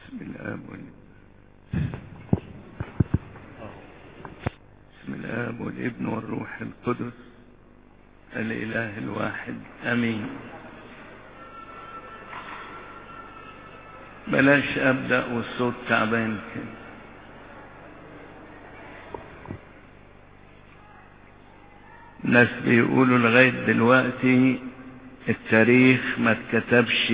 بسم الآب والابن بسم الآب والابن والروح القدس الإله الواحد أمين بلاش أبدأ والصوت تعبان كده ناس بيقولوا لغاية دلوقتي التاريخ ما اتكتبش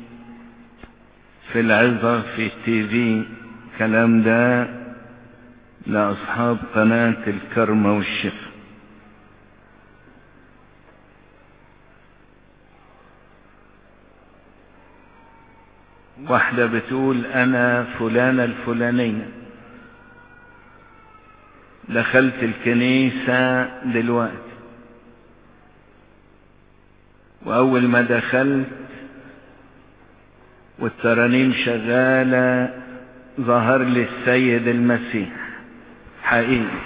في العظة في التي في الكلام ده لأصحاب قناة الكرمة والشفا واحدة بتقول أنا فلانة الفلانية دخلت الكنيسة دلوقتي وأول ما دخلت والترانيم شغالة ظهر لي السيد المسيح حقيقي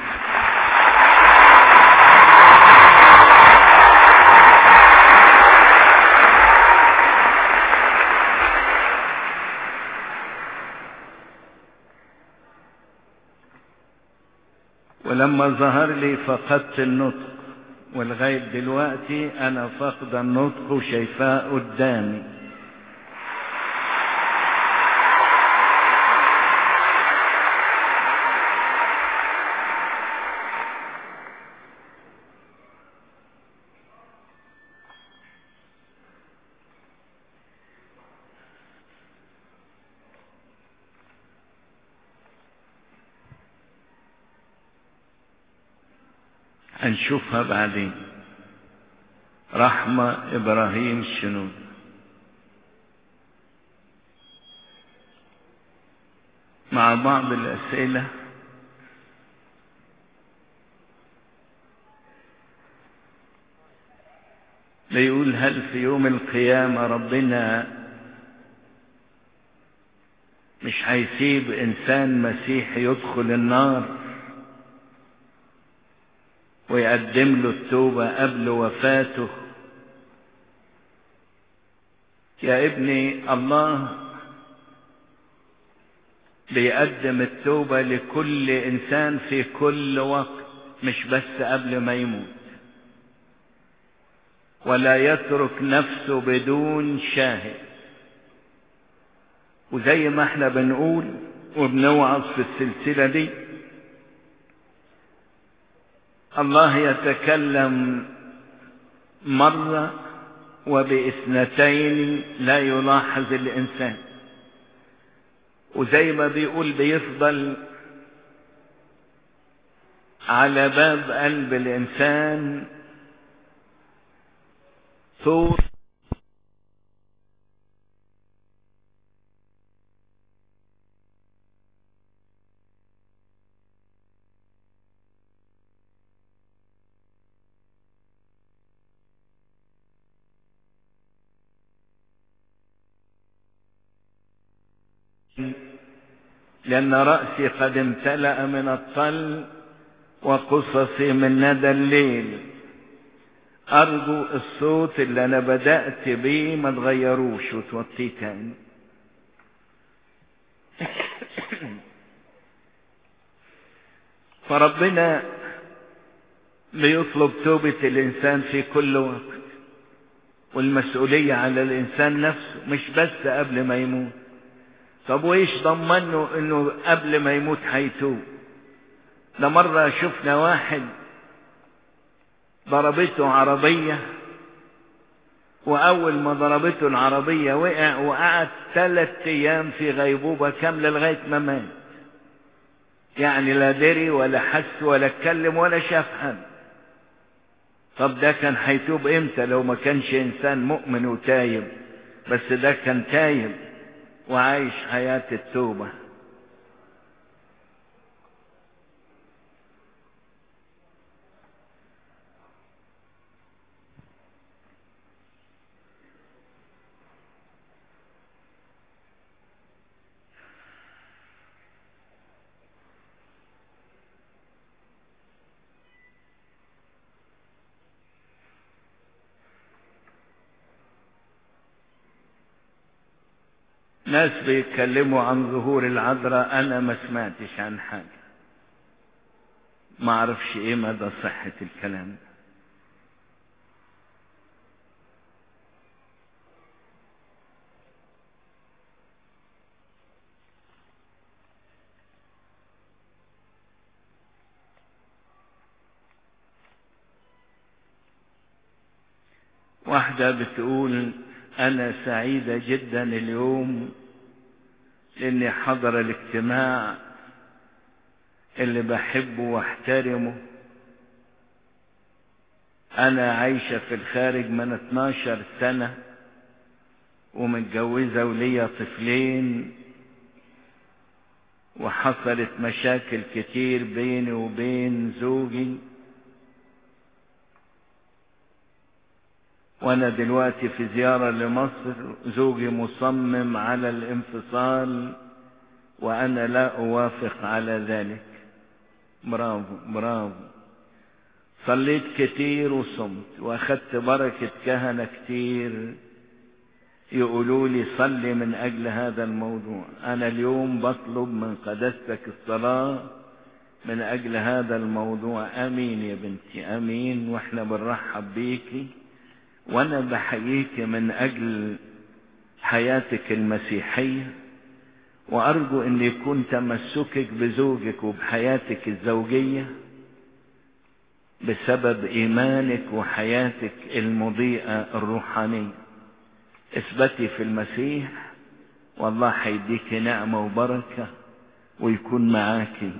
ولما ظهر لي فقدت النطق ولغاية دلوقتي أنا فاقد النطق وشايفاه قدامي هنشوفها بعدين رحمة إبراهيم الشنود مع بعض الأسئلة بيقول هل في يوم القيامة ربنا مش هيسيب إنسان مسيحي يدخل النار ويقدم له التوبة قبل وفاته يا ابني الله بيقدم التوبة لكل إنسان في كل وقت مش بس قبل ما يموت ولا يترك نفسه بدون شاهد وزي ما احنا بنقول وبنوعظ في السلسلة دي الله يتكلم مرة وباثنتين لا يلاحظ الإنسان وزي ما بيقول بيفضل على باب قلب الإنسان طول لأن رأسي قد امتلأ من الطل وقصصي من ندى الليل أرجو الصوت اللي أنا بدأت بيه ما تغيروش وتوطيه تاني فربنا بيطلب توبة الإنسان في كل وقت والمسؤولية على الإنسان نفسه مش بس قبل ما يموت طب وايش ضمنه انه قبل ما يموت هيتوب ده مرة شفنا واحد ضربته عربية وأول ما ضربته العربية وقع وقعد ثلاث أيام في غيبوبة كاملة لغاية ما مات يعني لا دري ولا حس ولا اتكلم ولا شاف حد طب ده كان هيتوب امتى لو ما كانش انسان مؤمن وتايب بس ده كان تايب وعايش حياة التوبة ناس بيتكلموا عن ظهور العذراء انا ما سمعتش عن حاجة ما اعرفش ايه مدى صحة الكلام ده واحدة بتقول أنا سعيدة جدا اليوم لأني حضر الاجتماع اللي بحبه واحترمه أنا عايشة في الخارج من 12 سنة ومتجوزة وليا طفلين وحصلت مشاكل كتير بيني وبين زوجي وانا دلوقتي في زيارة لمصر زوجي مصمم على الانفصال وانا لا اوافق على ذلك برافو برافو صليت كتير وصمت واخدت بركة كهنة كتير يقولوا لي صلي من اجل هذا الموضوع انا اليوم بطلب من قداستك الصلاة من اجل هذا الموضوع امين يا بنتي امين واحنا بنرحب بيكي وانا بحييك من اجل حياتك المسيحية وارجو ان يكون تمسكك بزوجك وبحياتك الزوجية بسبب ايمانك وحياتك المضيئة الروحانية اثبتي في المسيح والله هيديك نعمة وبركة ويكون معاكي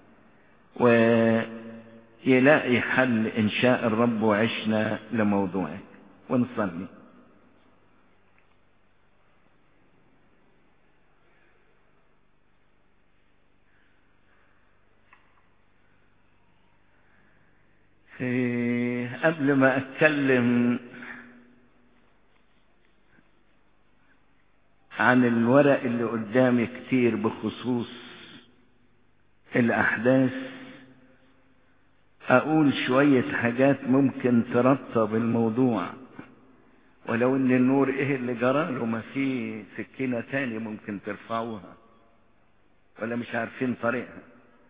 ويلاقي حل ان شاء الرب وعشنا لموضوعك ونصلي قبل ما اتكلم عن الورق اللي قدامي كتير بخصوص الاحداث اقول شوية حاجات ممكن ترتب الموضوع ولو ان النور ايه اللي جرى له ما في سكينة تاني ممكن ترفعوها ولا مش عارفين طريقها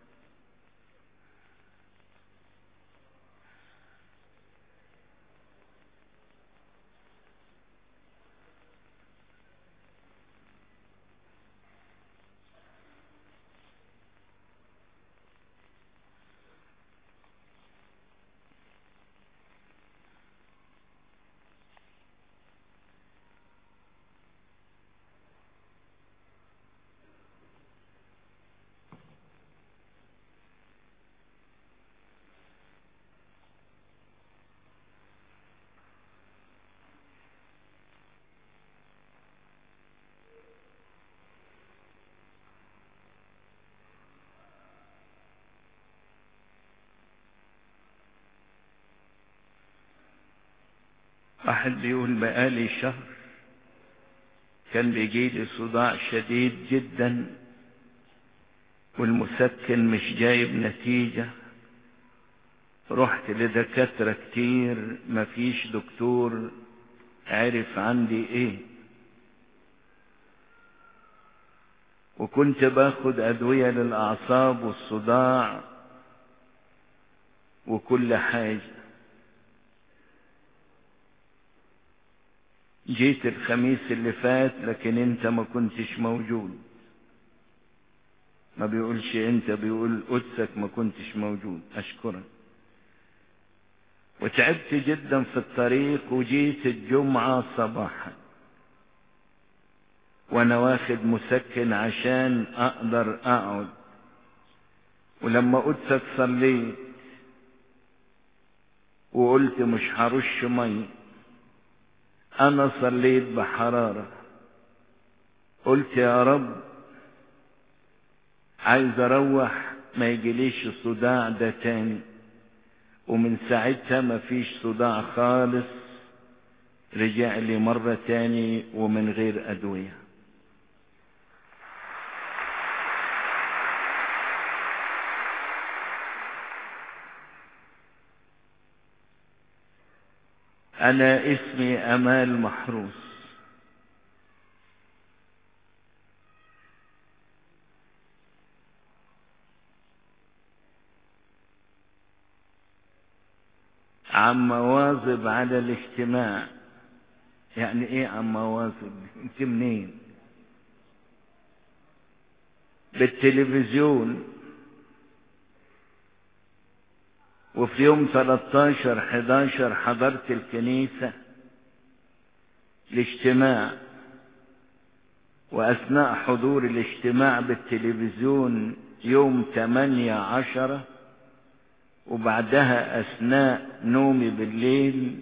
واحد بيقول بقالي شهر كان بيجيلي صداع شديد جدا والمسكن مش جايب نتيجة رحت لدكاترة كتير مفيش دكتور عرف عندي ايه وكنت باخد ادوية للاعصاب والصداع وكل حاجة جيت الخميس اللي فات لكن انت ما كنتش موجود ما بيقولش انت بيقول قدسك ما كنتش موجود اشكرك وتعبت جدا في الطريق وجيت الجمعة صباحا وانا واخد مسكن عشان اقدر اقعد ولما قدسك صليت وقلت مش هرش ميه انا صليت بحرارة قلت يا رب عايز اروح ما يجيليش الصداع ده تاني ومن ساعتها ما فيش صداع خالص رجع لي مرة تاني ومن غير ادوية انا اسمي امال محروس عم مواظب على الاجتماع يعني ايه عم مواظب انت منين بالتلفزيون وفي يوم 13 11 حضرت الكنيسة الاجتماع وأثناء حضور الاجتماع بالتلفزيون يوم 8 عشرة وبعدها أثناء نومي بالليل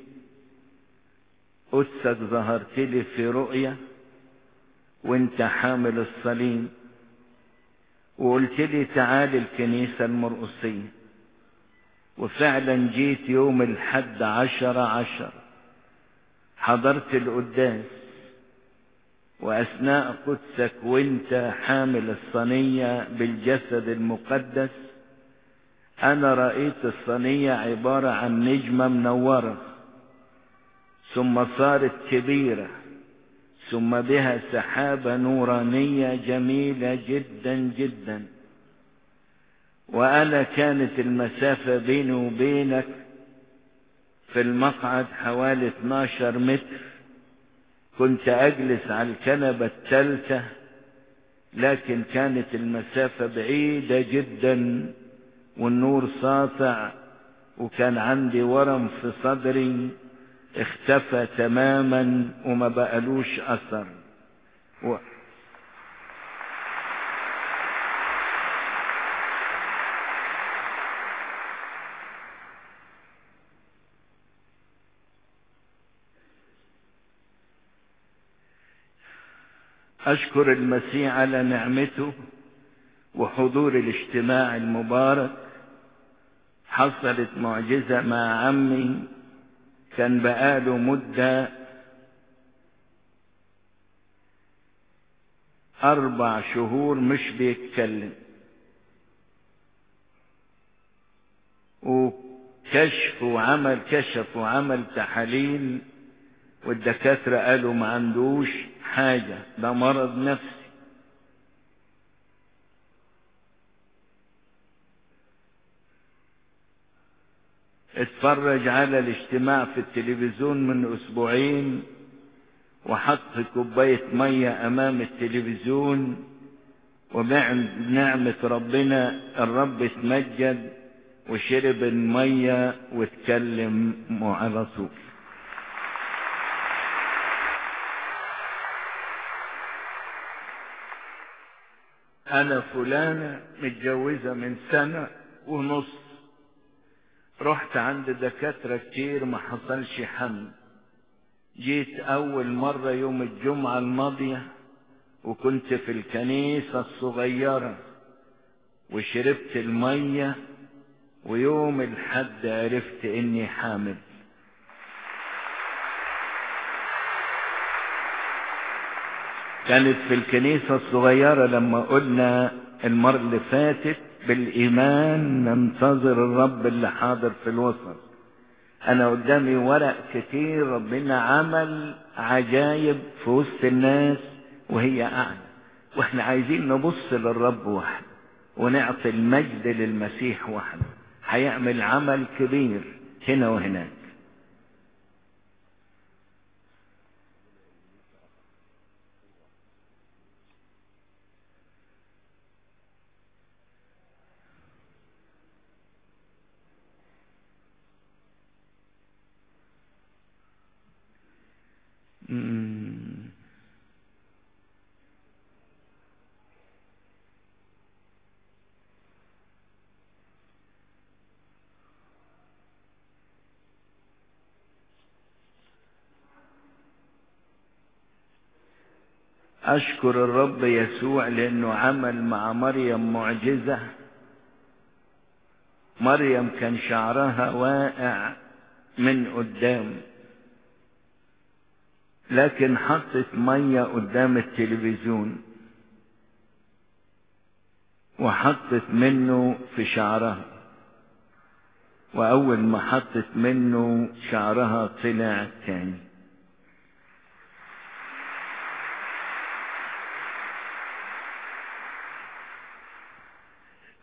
قدسك ظهرت لي في رؤية وانت حامل الصليب وقلت لي تعالي الكنيسة المرقصية وفعلا جيت يوم الحد عشر عشر حضرت القداس وأثناء قدسك وانت حامل الصينية بالجسد المقدس أنا رأيت الصينية عبارة عن نجمة منورة ثم صارت كبيرة ثم بها سحابة نورانية جميلة جدا جدا وأنا كانت المسافة بيني وبينك في المقعد حوالي 12 متر كنت أجلس على الكنبة الثالثة لكن كانت المسافة بعيدة جدا والنور ساطع وكان عندي ورم في صدري اختفى تماما وما بقالوش أثر و... أشكر المسيح على نعمته وحضور الاجتماع المبارك حصلت معجزة مع عمي كان بقاله مدة أربع شهور مش بيتكلم وكشف وعمل كشف وعمل تحاليل والدكاترة قالوا ما عندوش حاجة ده مرض نفسي اتفرج على الاجتماع في التلفزيون من اسبوعين وحط كوباية مية امام التلفزيون وبنعمة ربنا الرب اتمجد وشرب المية واتكلم على طول انا فلانة متجوزة من سنة ونص رحت عند دكاترة كتير ما حصلش حمل جيت اول مرة يوم الجمعة الماضية وكنت في الكنيسة الصغيرة وشربت المية ويوم الحد عرفت اني حامل كانت في الكنيسة الصغيرة لما قلنا المرة اللي فاتت بالإيمان ننتظر الرب اللي حاضر في الوسط أنا قدامي ورق كتير ربنا عمل عجايب في وسط الناس وهي قاعدة واحنا عايزين نبص للرب وحده ونعطي المجد للمسيح وحده هيعمل عمل كبير هنا وهناك مم. أشكر الرب يسوع لأنه عمل مع مريم معجزة مريم كان شعرها واقع من قدام لكن حطت مية قدام التلفزيون وحطت منه في شعرها وأول ما حطت منه شعرها طلع تاني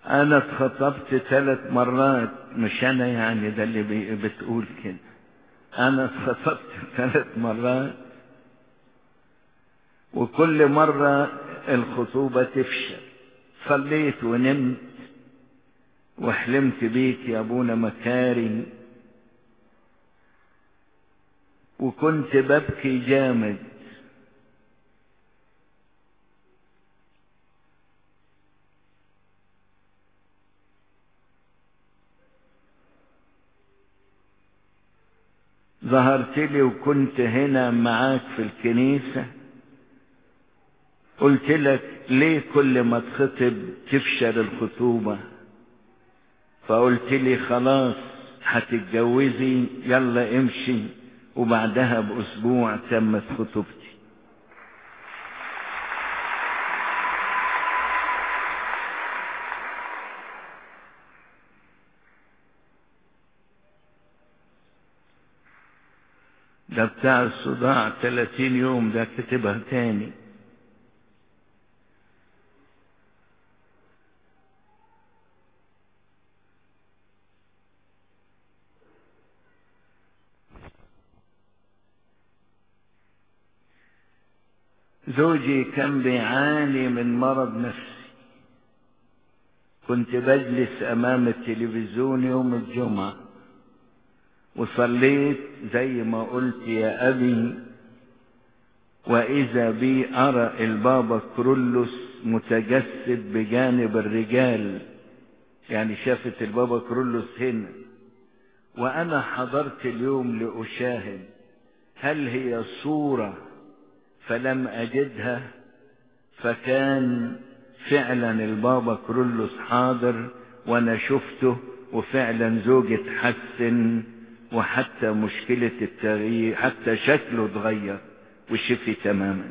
انا اتخطبت ثلاث مرات مش انا يعني ده اللي بي- بتقول كده انا اتخطبت ثلاث مرات وكل مرة الخطوبة تفشل صليت ونمت وحلمت بيك يا ابونا مكاري وكنت ببكي جامد ظهرت لي وكنت هنا معاك في الكنيسة قلت لك ليه كل ما تخطب تفشل الخطوبة فقلت لي خلاص هتتجوزي يلا امشي وبعدها بأسبوع تمت خطوبتي ده بتاع الصداع 30 يوم ده كتبها تاني زوجي كان بيعاني من مرض نفسي كنت بجلس امام التلفزيون يوم الجمعه وصليت زي ما قلت يا ابي واذا بي ارى البابا كرولوس متجسد بجانب الرجال يعني شافت البابا كرولوس هنا وانا حضرت اليوم لاشاهد هل هي صوره فلم أجدها فكان فعلا البابا كرولوس حاضر وأنا شفته وفعلا زوجي اتحسن وحتى مشكلة التغيير حتى شكله اتغير وشفي تماما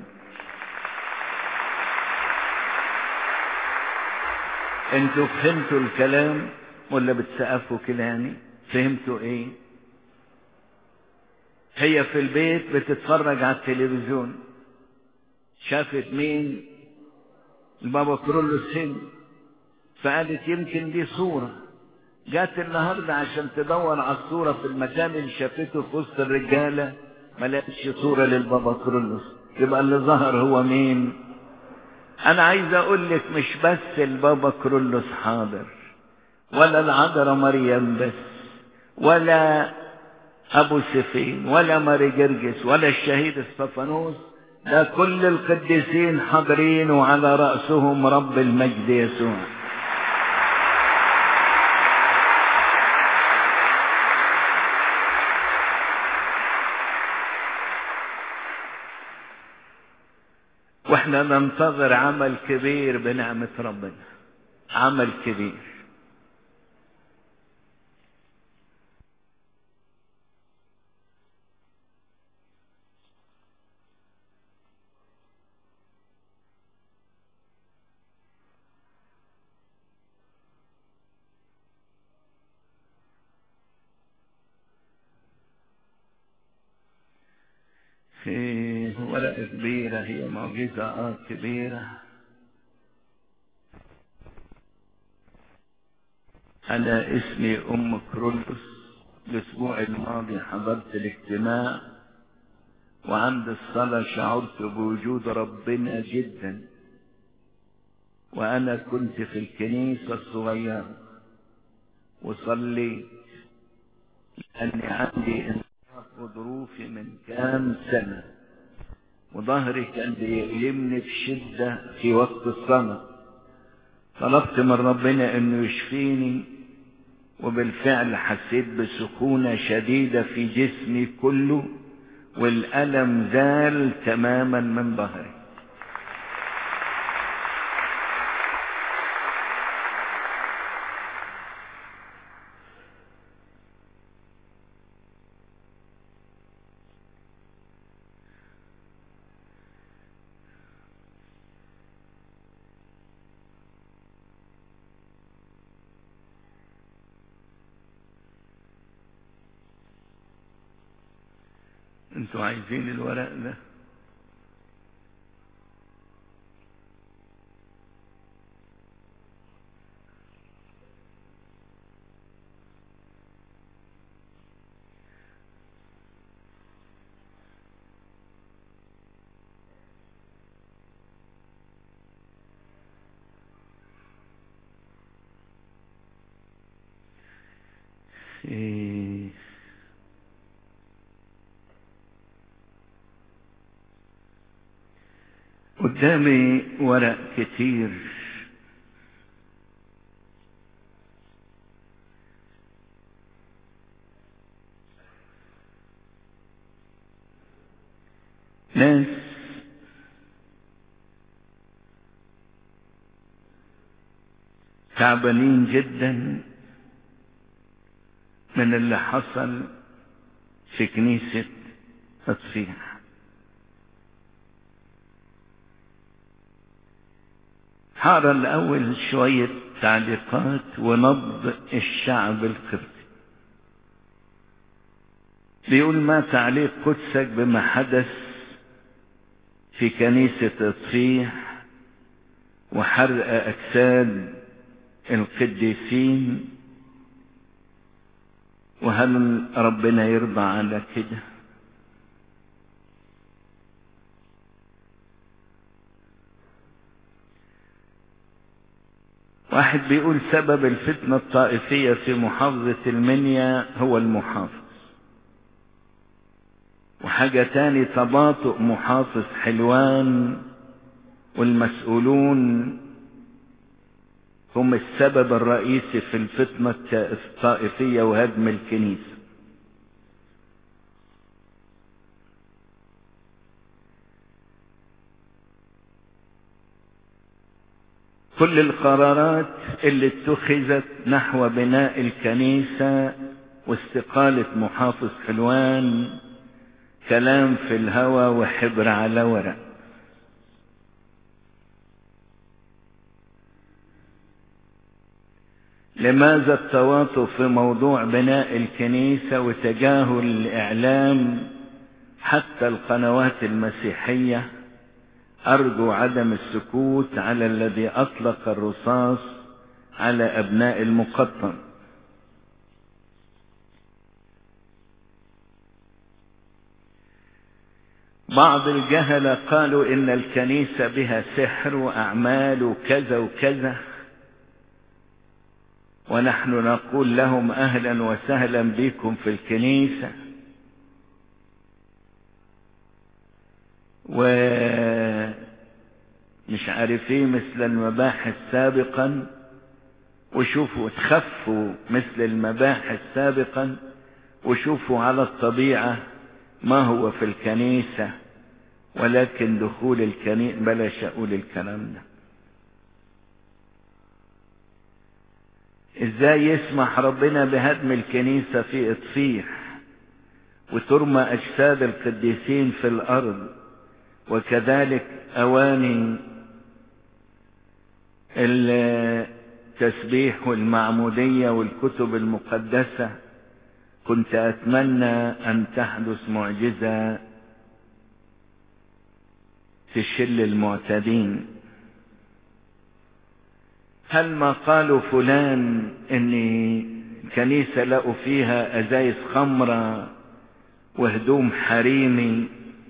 انتوا فهمتوا الكلام ولا بتسقفوا كده يعني فهمتوا ايه هي في البيت بتتفرج على التلفزيون شافت مين البابا كرولوس هند فقالت يمكن دي صورة جات النهاردة عشان تدور على الصورة في المكان اللي شافته في وسط الرجالة ما لقتش صورة للبابا كرولوس يبقى اللي ظهر هو مين انا عايز اقول لك مش بس البابا كرولوس حاضر ولا العذراء مريم بس ولا ابو سفين ولا ماري جرجس ولا الشهيد اسطفانوس ده كل القديسين حاضرين وعلى رأسهم رب المجد يسوع واحنا ننتظر عمل كبير بنعمة ربنا عمل كبير في ورقة كبيرة هي معجزة اه كبيرة أنا اسمي أم كرولوس الأسبوع الماضي حضرت الاجتماع وعند الصلاة شعرت بوجود ربنا جدا وأنا كنت في الكنيسة الصغيرة وصليت لأني عندي انصراف غضروفي من كام سنة وظهري كان بيألمني بشدة في وقت الصلاة طلبت من ربنا انه يشفيني وبالفعل حسيت بسخونة شديدة في جسمي كله والألم زال تماما من ظهري انتوا عايزين الورق ده إيه. قدامي ورق كتير ناس تعبانين جدا من اللي حصل في كنيسة تطفيح هقرا الأول شوية تعليقات ونبض الشعب القبطي بيقول ما تعليق قدسك بما حدث في كنيسة تطفيح وحرق أجساد القديسين وهل ربنا يرضى على كده واحد بيقول سبب الفتنة الطائفية في محافظة المنيا هو المحافظ وحاجة تاني تباطؤ محافظ حلوان والمسؤولون هم السبب الرئيسي في الفتنة الطائفية وهدم الكنيسة كل القرارات اللي اتخذت نحو بناء الكنيسة واستقالة محافظ حلوان كلام في الهوى وحبر على ورق لماذا التواطؤ في موضوع بناء الكنيسة وتجاهل الإعلام حتى القنوات المسيحية أرجو عدم السكوت على الذي أطلق الرصاص على أبناء المقطم بعض الجهلة قالوا إن الكنيسة بها سحر وأعمال وكذا وكذا ونحن نقول لهم أهلا وسهلا بكم في الكنيسة ومش عارفين مثل المباحث سابقا وشوفوا تخفوا مثل المباحث سابقا وشوفوا على الطبيعة ما هو في الكنيسة ولكن دخول الكنيسة بلاش أقول الكلام ده ازاي يسمح ربنا بهدم الكنيسة في اطفيح وترمى اجساد القديسين في الارض وكذلك اواني التسبيح والمعمودية والكتب المقدسة كنت اتمنى ان تحدث معجزة تشل المعتدين هل ما قالوا فلان ان كنيسة لقوا فيها ازايز خمرة وهدوم حريمي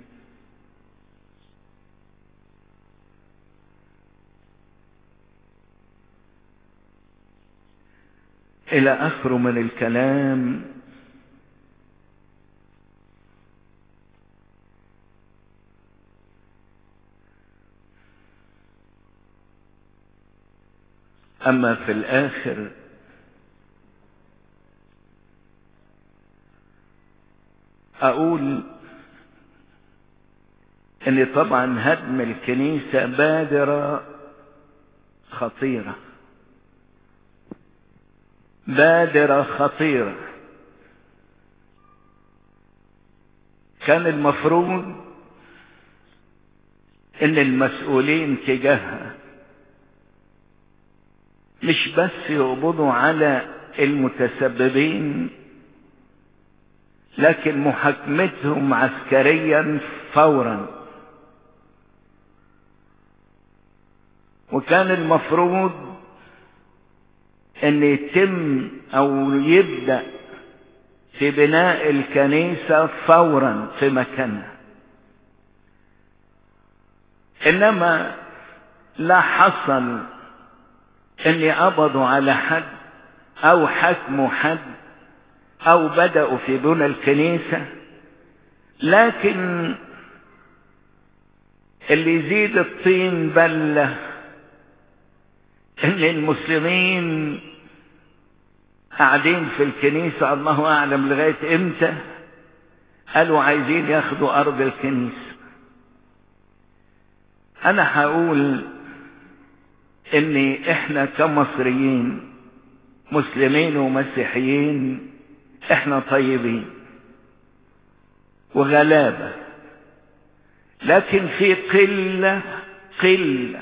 الى اخره من الكلام اما في الاخر اقول ان طبعا هدم الكنيسة بادرة خطيرة بادرة خطيرة كان المفروض ان المسؤولين تجاهها مش بس يقبضوا على المتسببين لكن محاكمتهم عسكريا فورا وكان المفروض ان يتم او يبدأ في بناء الكنيسة فورا في مكانها انما لا حصل ان قبضوا على حد او حكموا حد او بدأوا في بنى الكنيسة لكن اللي يزيد الطين بلة ان المسلمين قاعدين في الكنيسة الله اعلم لغاية امتى قالوا عايزين ياخدوا ارض الكنيسة انا هقول ان احنا كمصريين مسلمين ومسيحيين احنا طيبين وغلابة لكن في قلة قلة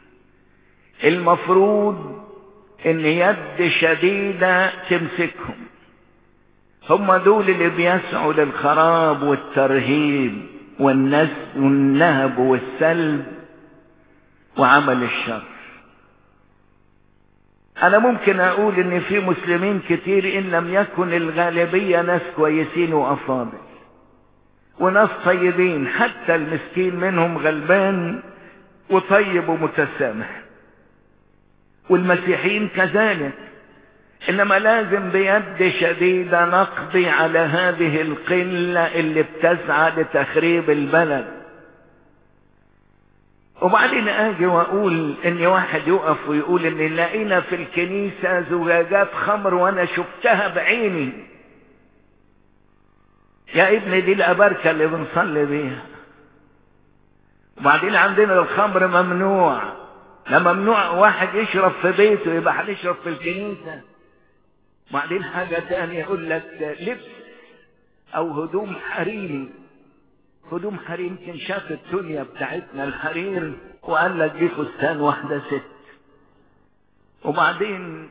المفروض ان يد شديدة تمسكهم هم دول اللي بيسعوا للخراب والترهيب والنهب والسلب وعمل الشر انا ممكن اقول ان في مسلمين كتير ان لم يكن الغالبية ناس كويسين وافاضل وناس طيبين حتى المسكين منهم غلبان وطيب ومتسامح والمسيحيين كذلك انما لازم بيد شديدة نقضي على هذه القلة اللي بتسعى لتخريب البلد وبعدين اجي واقول ان واحد يقف ويقول ان لقينا في الكنيسة زجاجات خمر وانا شفتها بعيني يا ابني دي الابركة اللي بنصلي بيها وبعدين عندنا الخمر ممنوع لا ممنوع واحد يشرب في بيته يبقى هنشرب في الكنيسة وبعدين حاجة تانية يقول لك لبس او هدوم حريري هدوم حرير يمكن شاف الدنيا بتاعتنا الحرير وقال لك دي فستان واحدة ست وبعدين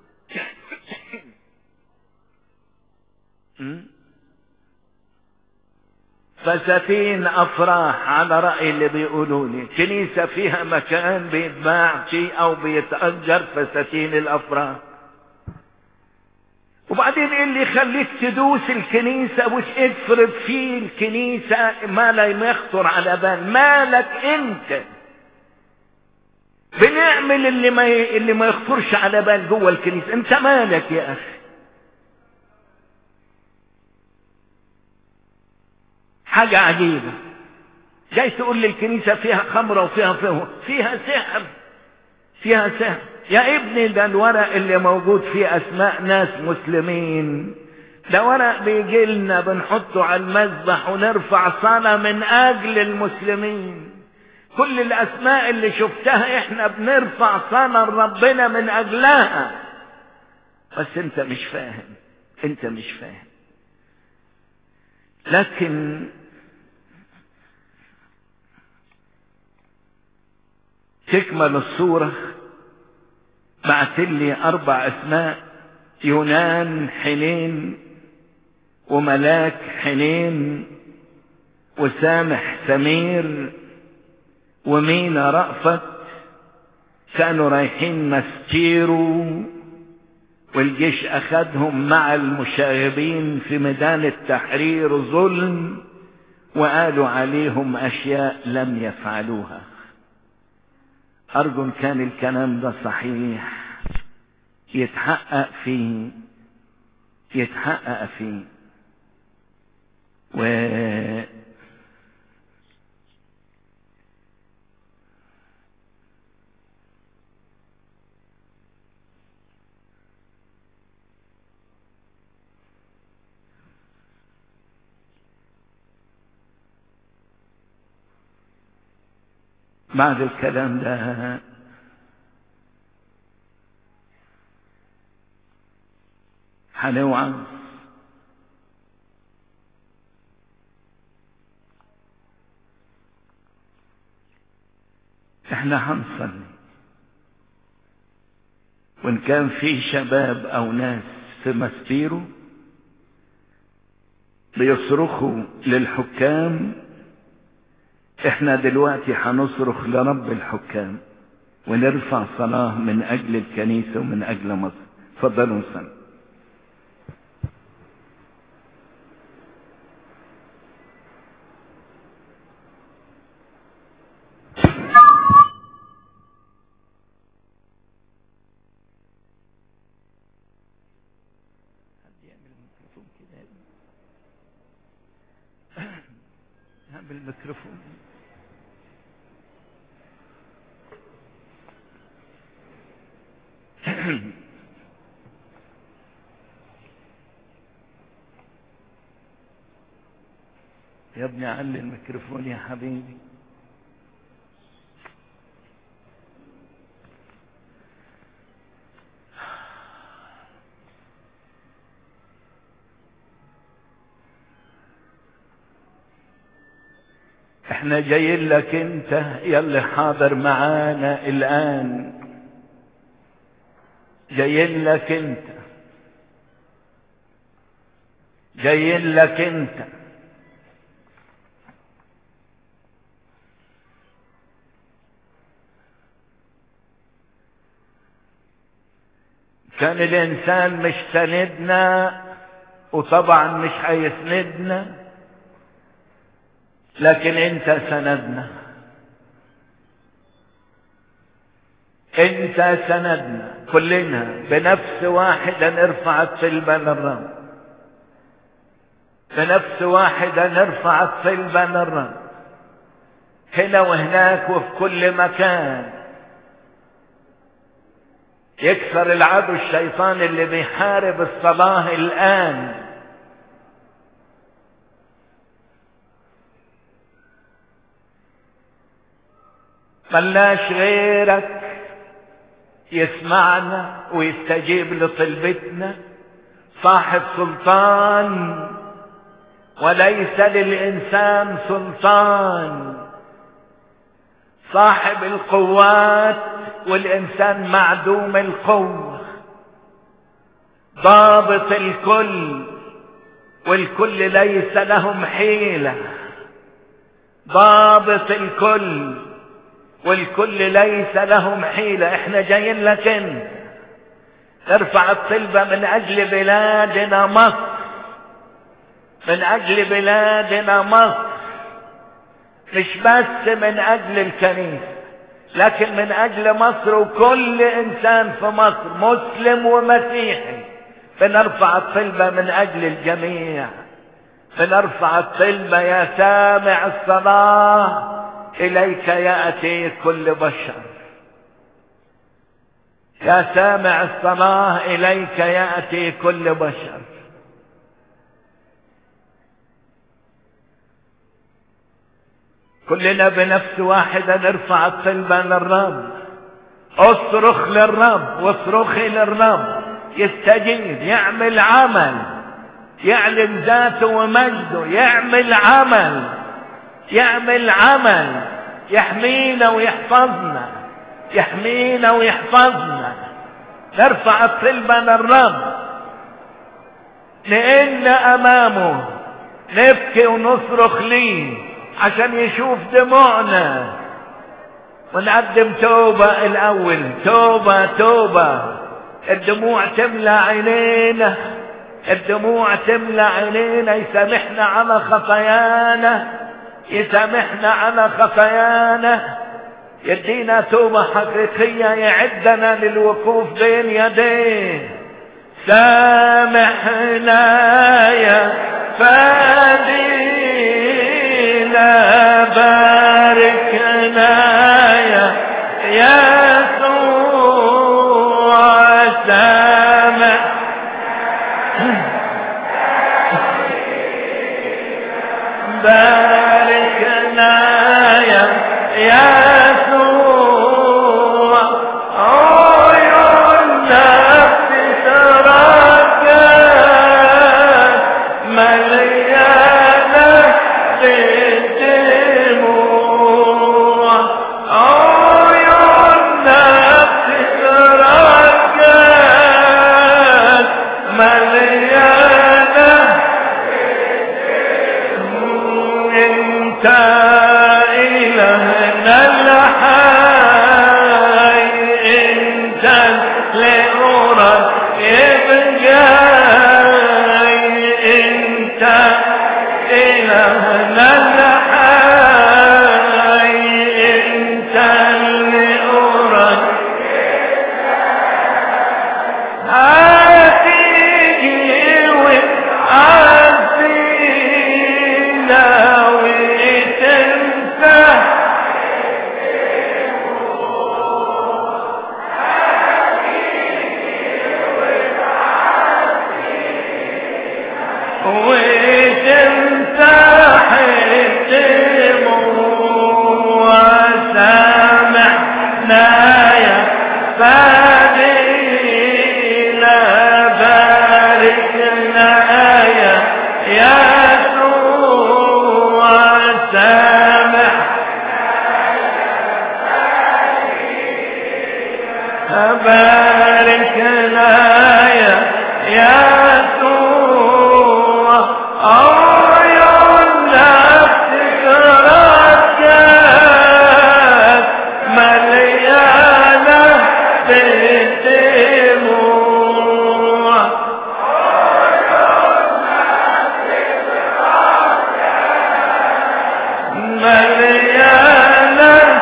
فساتين افراح على رأي اللي بيقولوا لي كنيسة فيها مكان بيتباع فيه او بيتأجر فساتين الافراح وبعدين ايه اللي يخليك تدوس الكنيسة وتفرض فيه الكنيسة ما لا يخطر على بال مالك انت بنعمل اللي ما ي... اللي ما يخطرش على بال جوه الكنيسة انت مالك يا اخي حاجة عجيبة جاي تقول لي الكنيسة فيها خمرة وفيها فيه فيها سحر فيها سحر يا ابني ده الورق اللي موجود فيه اسماء ناس مسلمين ده ورق بيجي لنا بنحطه على المذبح ونرفع صلاة من اجل المسلمين كل الاسماء اللي شفتها احنا بنرفع صلاة لربنا من اجلها بس انت مش فاهم انت مش فاهم لكن تكمل الصورة بعت لي أربع أسماء يونان حنين وملاك حنين وسامح سمير ومينا رأفت كانوا رايحين مستيرو والجيش أخذهم مع المشاغبين في ميدان التحرير ظلم وقالوا عليهم أشياء لم يفعلوها أرجو إن كان الكلام ده صحيح يتحقق فيه يتحقق فيه و بعد الكلام ده هنوعظ احنا هنصلي وان كان في شباب او ناس في مسبيرو بيصرخوا للحكام احنا دلوقتي هنصرخ لرب الحكام ونرفع صلاة من اجل الكنيسة ومن اجل مصر فضلوا نصلي حد يعمل الميكروفون بالميكروفون يا ابني علي الميكروفون يا حبيبي احنا جايين لك انت يلي حاضر معانا الان جايين لك انت جايين لك انت كان الانسان مش سندنا وطبعا مش هيسندنا لكن انت سندنا انت سندنا كلنا بنفس واحدة نرفع الطلبة للرب بنفس واحدة نرفع الطلبة للرب هنا وهناك وفي كل مكان يكسر العدو الشيطان اللي بيحارب الصلاة الآن ملناش غيرك يسمعنا ويستجيب لطلبتنا صاحب سلطان وليس للإنسان سلطان صاحب القوات والإنسان معدوم القوة ضابط الكل والكل ليس لهم حيلة ضابط الكل والكل ليس لهم حيلة احنا جايين لك انت نرفع الطلبة من اجل بلادنا مصر من اجل بلادنا مصر مش بس من اجل الكنيسة لكن من اجل مصر وكل انسان في مصر مسلم ومسيحي بنرفع الطلبة من اجل الجميع بنرفع الطلبة يا سامع الصلاة اليك يأتي كل بشر يا سامع الصلاة اليك يأتي كل بشر كلنا بنفس واحدة نرفع الطلبة للرب اصرخ للرب واصرخي للرب يستجيب يعمل عمل يعلن ذاته ومجده يعمل عمل يعمل عمل يحمينا ويحفظنا يحمينا ويحفظنا نرفع الطلبة للرب لأن أمامه نبكي ونصرخ ليه عشان يشوف دموعنا ونقدم توبة الأول توبة توبة الدموع تملى عينينا الدموع تملى عينينا يسامحنا على خطايانا يسامحنا على خطايانا يدينا توبة حقيقية يعدنا للوقوف بين يديه سامحنا يا فادينا باركنا يا يسوع سامح باركنا يا يسوع عيون نفس تركت مليانة بالدموع عيون نفس تركت مليانة انت الهنا الحي انت لأورك ابجاي انت الهنا الحي انت لأورك هاتي وعزينا وإتمنا فادينا باركنا يا يسوع سامح باركنا يا يسوع عيون نفسك رجاك مليانة بالدموع مليانة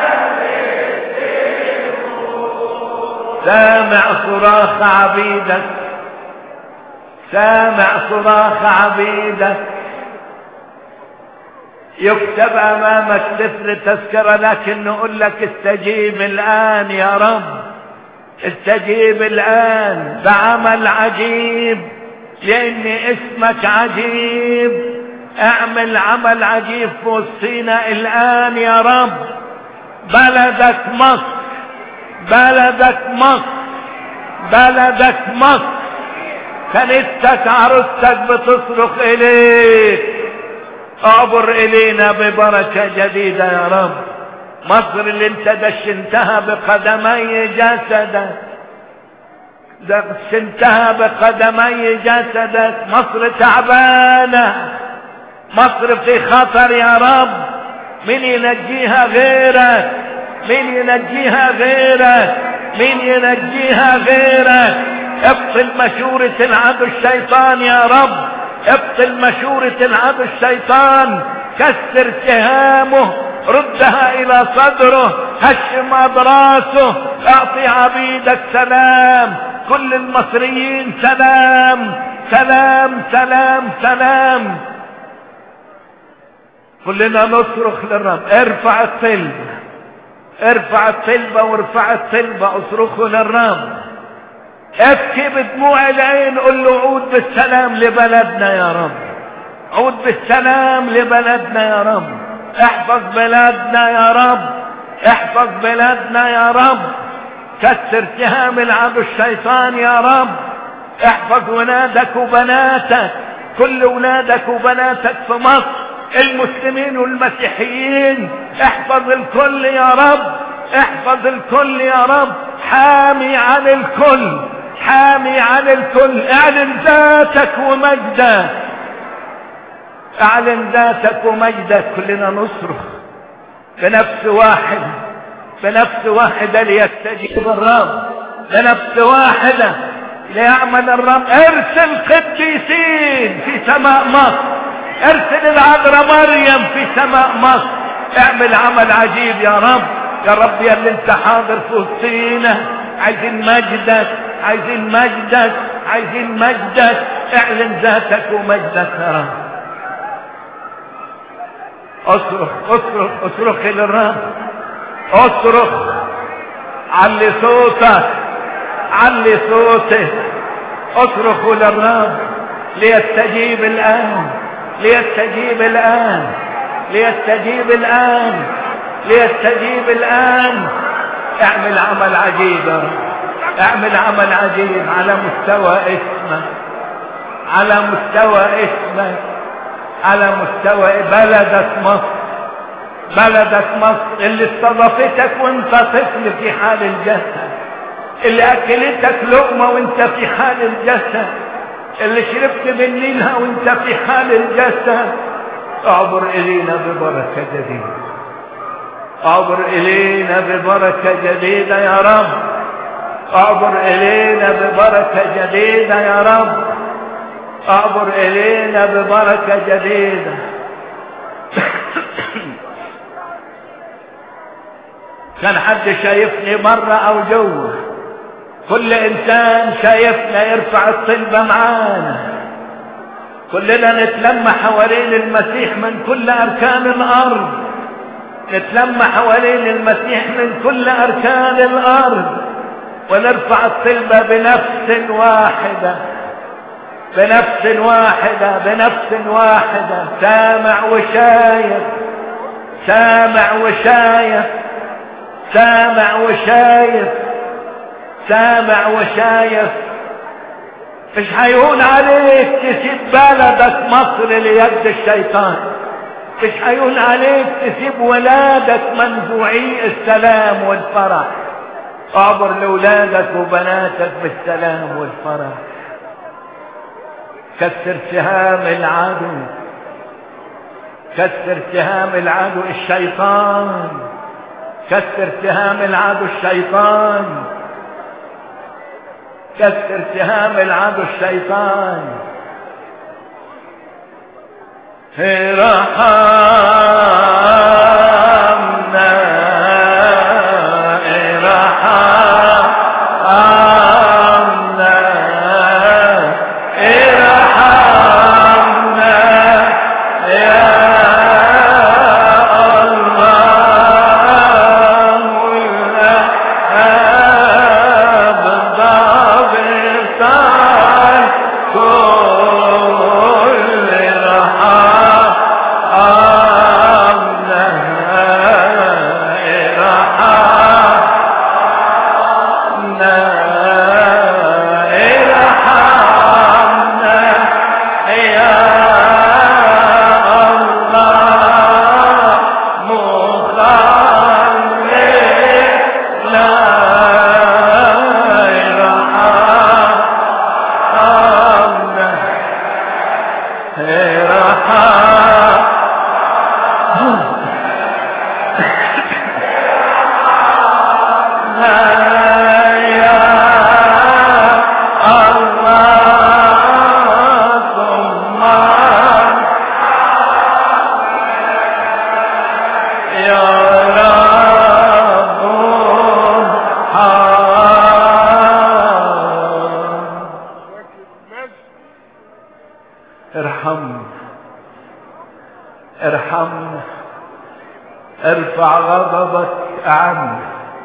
سامع صراخ عبيدك سامع صراخ عبيدك يكتب امامك سفر تذكرة لكن نقول لك استجيب الان يا رب استجيب الان بعمل عجيب لان اسمك عجيب اعمل عمل عجيب في وسطينا الان يا رب بلدك مصر بلدك مصر بلدك مصر كنيستك عروستك بتصرخ اليك اعبر الينا ببركة جديدة يا رب مصر اللي انت دشنتها بقدمي جسدك دشنتها بقدمي جسدك مصر تعبانة مصر في خطر يا رب من ينجيها غيرك من ينجيها غيرك من ينجيها غيرك ابطل مشورة العدو الشيطان يا رب ابطل مشورة العدو الشيطان كسر سهامه ردها الى صدره هشم اضراسه اعطي عبيدك سلام كل المصريين سلام سلام سلام سلام كلنا نصرخ للرب ارفع الطلب ارفع الطلبة وارفع الطلبة اصرخوا للرب ابكي بدموع العين قل له عود بالسلام لبلدنا يا رب عود بالسلام لبلدنا يا رب احفظ بلادنا يا رب احفظ بلادنا يا رب كسر سهام العدو الشيطان يا رب احفظ ولادك وبناتك كل ولادك وبناتك في مصر المسلمين والمسيحيين احفظ الكل يا رب احفظ الكل يا رب حامي عن الكل حامي عن الكل اعلن ذاتك ومجدك اعلن ذاتك ومجدك كلنا نصرخ بنفس واحدة بنفس واحدة ليستجيب الرب بنفس واحدة ليعمل الرب ارسل قديسين في سماء مصر ارسل العذراء مريم في سماء مصر اعمل عمل عجيب يا رب يا رب يا اللي انت حاضر في وسطينا عايزين مجدك عايزين مجدك عايزين مجدك اعلن ذاتك ومجدك يا رب اصرخ اصرخ اصرخ للرب اصرخ علي صوتك علي صوتك اصرخوا للرب ليستجيب الان ليستجيب الآن ليستجيب الآن ليستجيب الآن اعمل عمل عجيب يا رب اعمل عمل عجيب على مستوى اسمك على مستوى اسمك على مستوى بلدك مصر بلدك مصر اللي استضافتك وانت طفل في حال الجسد اللي اكلتك لقمة وانت في حال الجسد اللي شربت من نيلها وانت في حال الجسد اعبر الينا ببركة جديدة اعبر الينا ببركة جديدة يا رب اعبر الينا ببركة جديدة يا رب اعبر الينا ببركة جديدة كان حد شايفني مرة او جوه كل انسان شايفنا يرفع الطلبة معانا كلنا نتلم حوالين المسيح من كل اركان الارض نتلم حوالين المسيح من كل اركان الارض ونرفع الطلبة بنفس واحدة بنفس واحدة بنفس واحدة سامع وشايف سامع وشايف سامع وشايف سامع وشايف مش هيهون عليك تسيب بلدك مصر ليد الشيطان مش هيهون عليك تسيب ولادك منزوعي السلام والفرح اعبر لولادك وبناتك بالسلام والفرح كسر سهام العدو كسر سهام العدو الشيطان كسر سهام العدو الشيطان كسر سهام العدو الشيطان ارحمنا ارحمنا ارحمنا يا الله والأب ضابطان كل رحمنا ارحمنا ارحمنا يا الله مخلصنا ارحمنا ارحمنا يا الله ثم يا رب ارحمنا ارحمنا ارفع غضبك عنا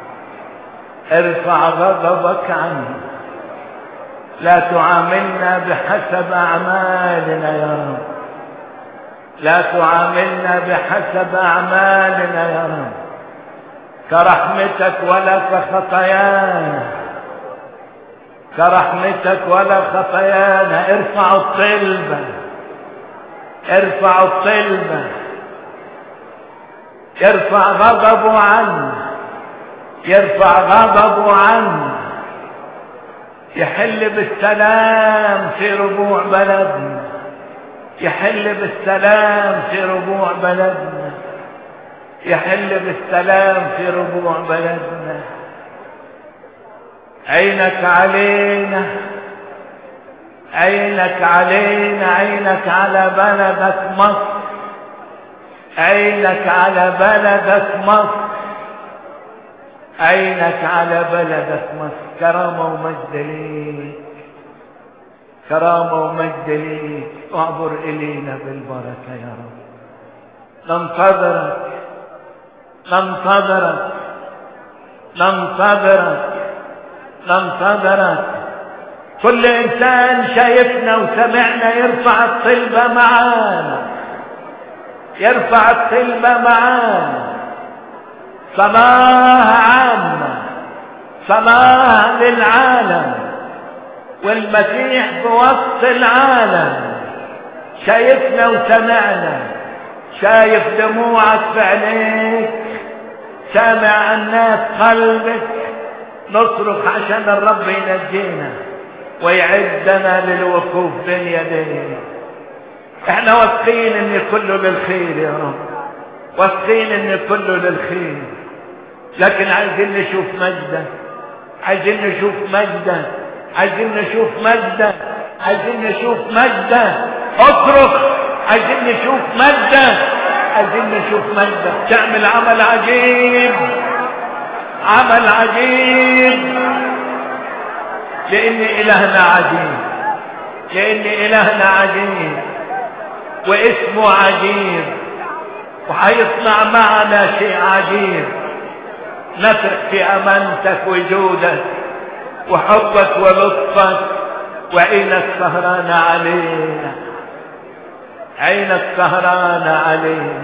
ارفع غضبك عنا لا تعاملنا بحسب اعمالنا يا رب لا تعاملنا بحسب اعمالنا يا رب كرحمتك ولا كخطايانا كرحمتك ولا خطايانا ارفع الطلبة ارفع الطلبة يرفع غضبه عنا يرفع غضبه عنا يحل بالسلام في ربوع بلدنا يحل بالسلام في ربوع بلدنا يحل بالسلام في ربوع بلدنا عينك علينا عينك علينا عينك على بلدك مصر عينك على بلدك مصر عينك على بلدك مصر كرامة ومجد ليك كرامة ومجد ليك اعبر إلينا بالبركة يا رب ننتظرك ننتظرك ننتظرك ننتظرك كل انسان شايفنا وسمعنا يرفع الطلبة معانا يرفع الطلبة معانا صلاة عامة صلاة للعالم والمسيح بوسط العالم شايفنا وسمعنا شايف دموعك في عينيك سامع الناس قلبك نصرخ عشان الرب ينجينا ويعدنا للوقوف بين يديه احنا واثقين ان كله للخير يا رب واثقين ان كله للخير لكن عايزين نشوف مجدك عايزين نشوف مجدك عايزين نشوف مجدك عايزين نشوف مجدك اصرخ عايزين نشوف مجدك عايزين نشوف مجدك تعمل عمل عجيب عمل عجيب لان الهنا عجيب لان الهنا عجيب واسمه عجيب وهيصنع معنا شيء عجيب نثق في امانتك وجودك وحبك ولطفك وعينك سهرانة علينا عينك سهرانة علينا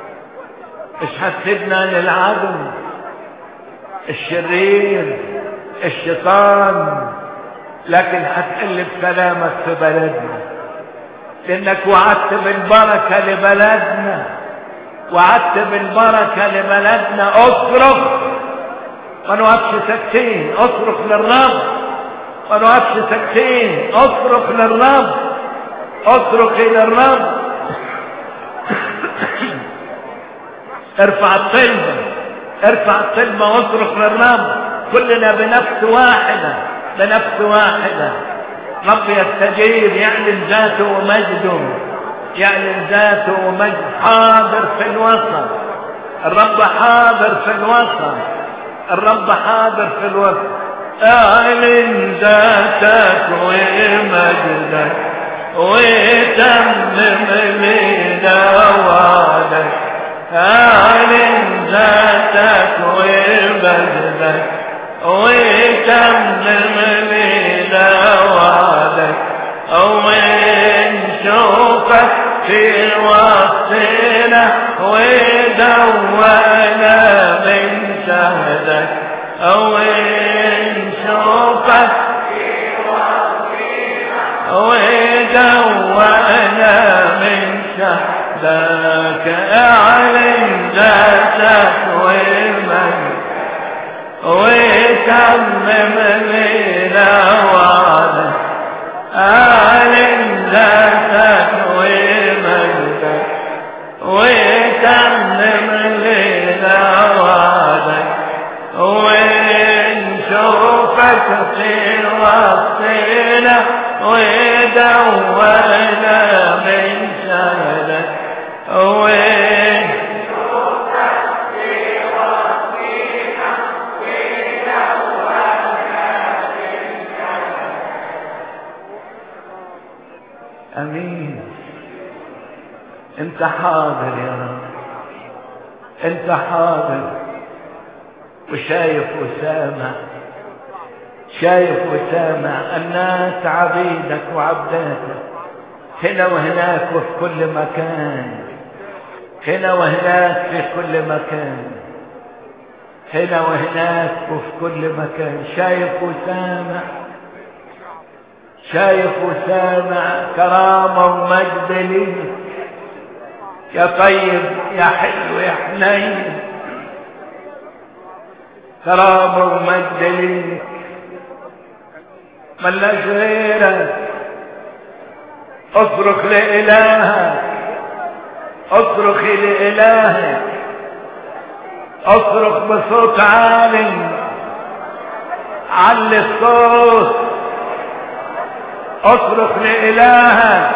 مش هتسيبنا للعدو الشرير الشيطان لكن هتقلب سلامك في بلدنا لانك وعدت بالبركة لبلدنا وعدت بالبركة لبلدنا اصرخ ما نقفش ساكتين اصرخ للرب ما نقفش ساكتين اصرخ للرب اصرخ الى الرب ارفع الطلبة ارفع الطلبة واصرخ للرب كلنا بنفس واحدة بنفس واحدة رب يستجيب يعلن ذاته ومجده يعلن ذاته ومجد حاضر في الوسط الرب حاضر في الوسط الرب حاضر في الوسط اعلن ذاتك ومجدك وتمم لنا وعدك اعلن ذاتك ومجدك وتمم لنا وعدك ونشوفك في وسطنا ودونا من شهدك ونشوفك ودونا من شهدك اعلن ذاتك ومن وتمم لنا وعدك اعلن ذاتك ومجدك وتمم لنا وعدك ونشوفك في وسطنا ودونا من شهدك امين انت حاضر يا رب انت حاضر وشايف وسامع شايف وسامع الناس عبيدك وعبداتك هنا وهناك وفي كل مكان هنا وهناك في كل مكان هنا وهناك وفي كل مكان شايف وسامع شايف وسامع كرامة ومجد ليك يا طيب يا حلو يا حنين كرامة ومجد ليك ملاش غيرك اصرخ لإلهك اصرخ لإلهك اصرخ بصوت عالي علي الصوت اصرخ لإلهك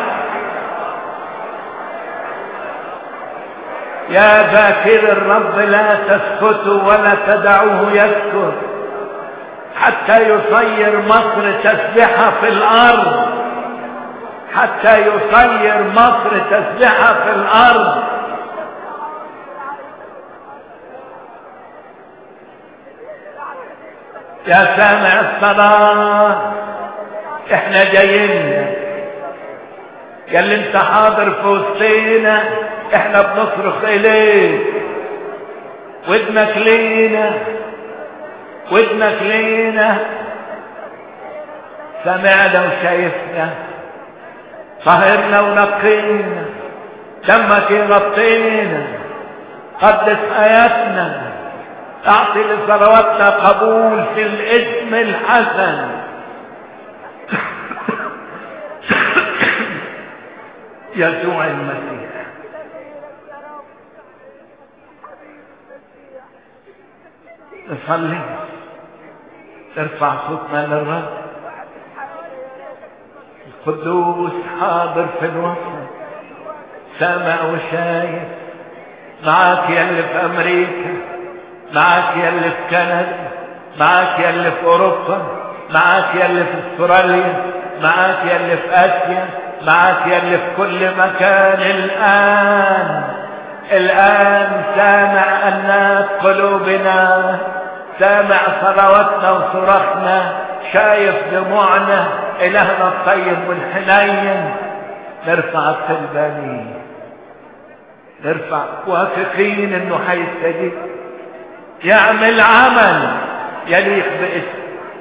يا ذاكر الرب لا تسكتوا ولا تدعوه يسكت حتى يصير مصر تسبحة في الأرض حتى يصير مصر تسبحة في الأرض يا سامع الصلاة احنا جايين يا اللي انت حاضر في وسطينا احنا بنصرخ اليك ودنك لينا ودنك لينا سمعنا وشايفنا طهرنا ونقينا دمك يغطينا قدس حياتنا اعطي لصلواتنا قبول في الاسم الحسن يسوع المسيح نصلي ارفع صوتنا للرب القدوس حاضر في الوسط سامع وشايف معاك يا اللي في امريكا معاك يا اللي في كندا معاك يا اللي في اوروبا معاك يا اللي في استراليا معاك يا اللي في اسيا معاك يا اللي في كل مكان الان الان سامع الناس قلوبنا سامع صلواتنا وصراخنا شايف دموعنا الهنا الطيب والحنين نرفع التلباني نرفع واثقين انه حيستجيب يعمل عمل يليق باسم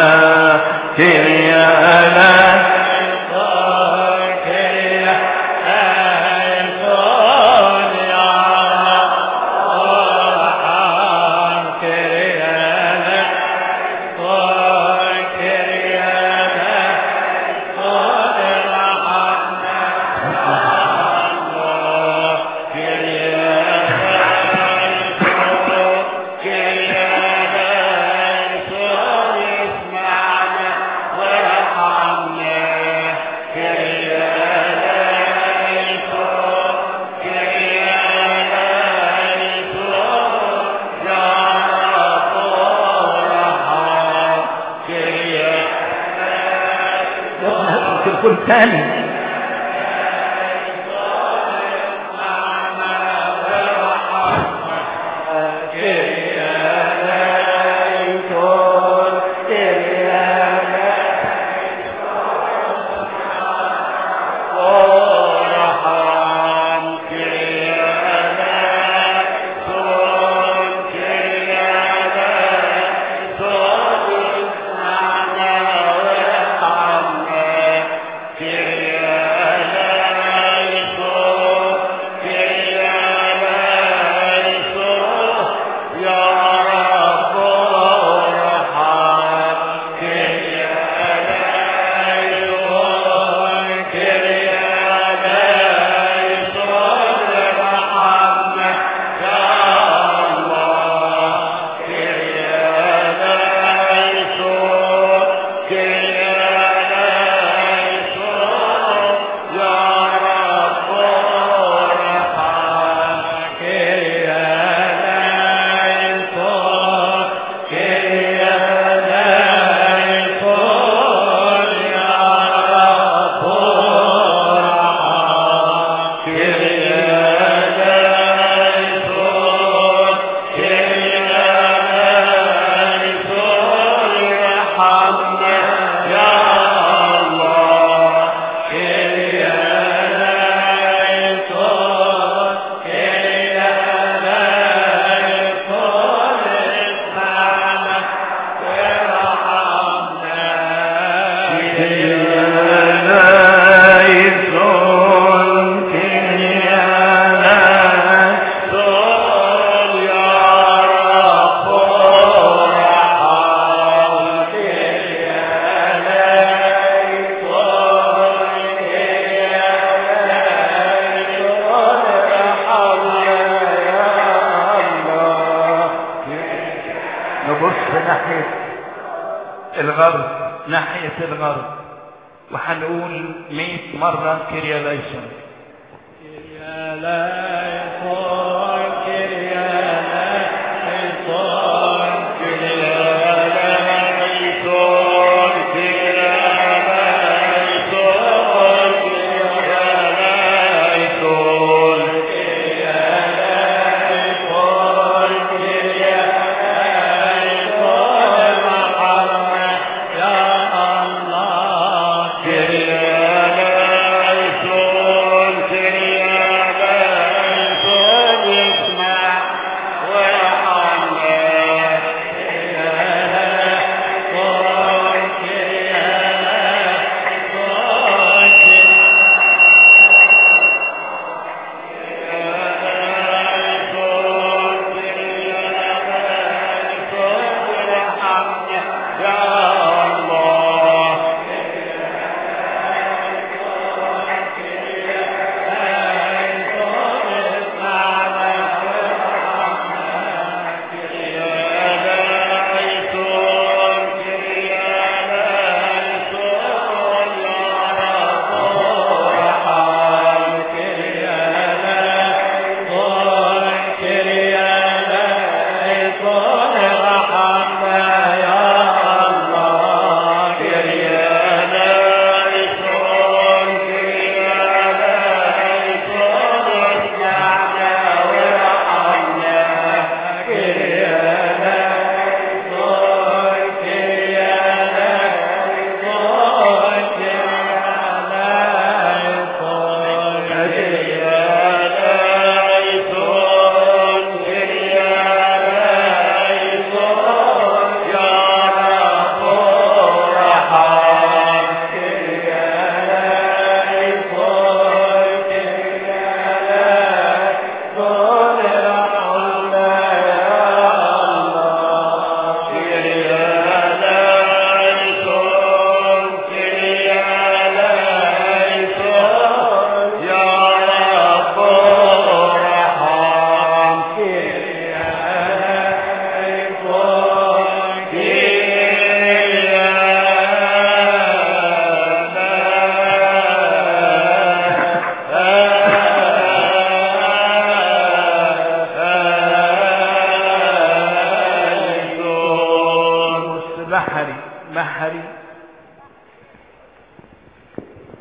قول تاني نبص ناحية الغرب ناحية الغرب وهنقول مئة مرة كريا ليسون كريا ليسون كريا ليسون كريا ليسون كريا ليسون كريا ليسون كريا ليسون كريا ليسون محمد يا الله كريا ليسون كريا ليسون اسمع وارحمنا كريا ليسون كريا ليسون بص بحري بحري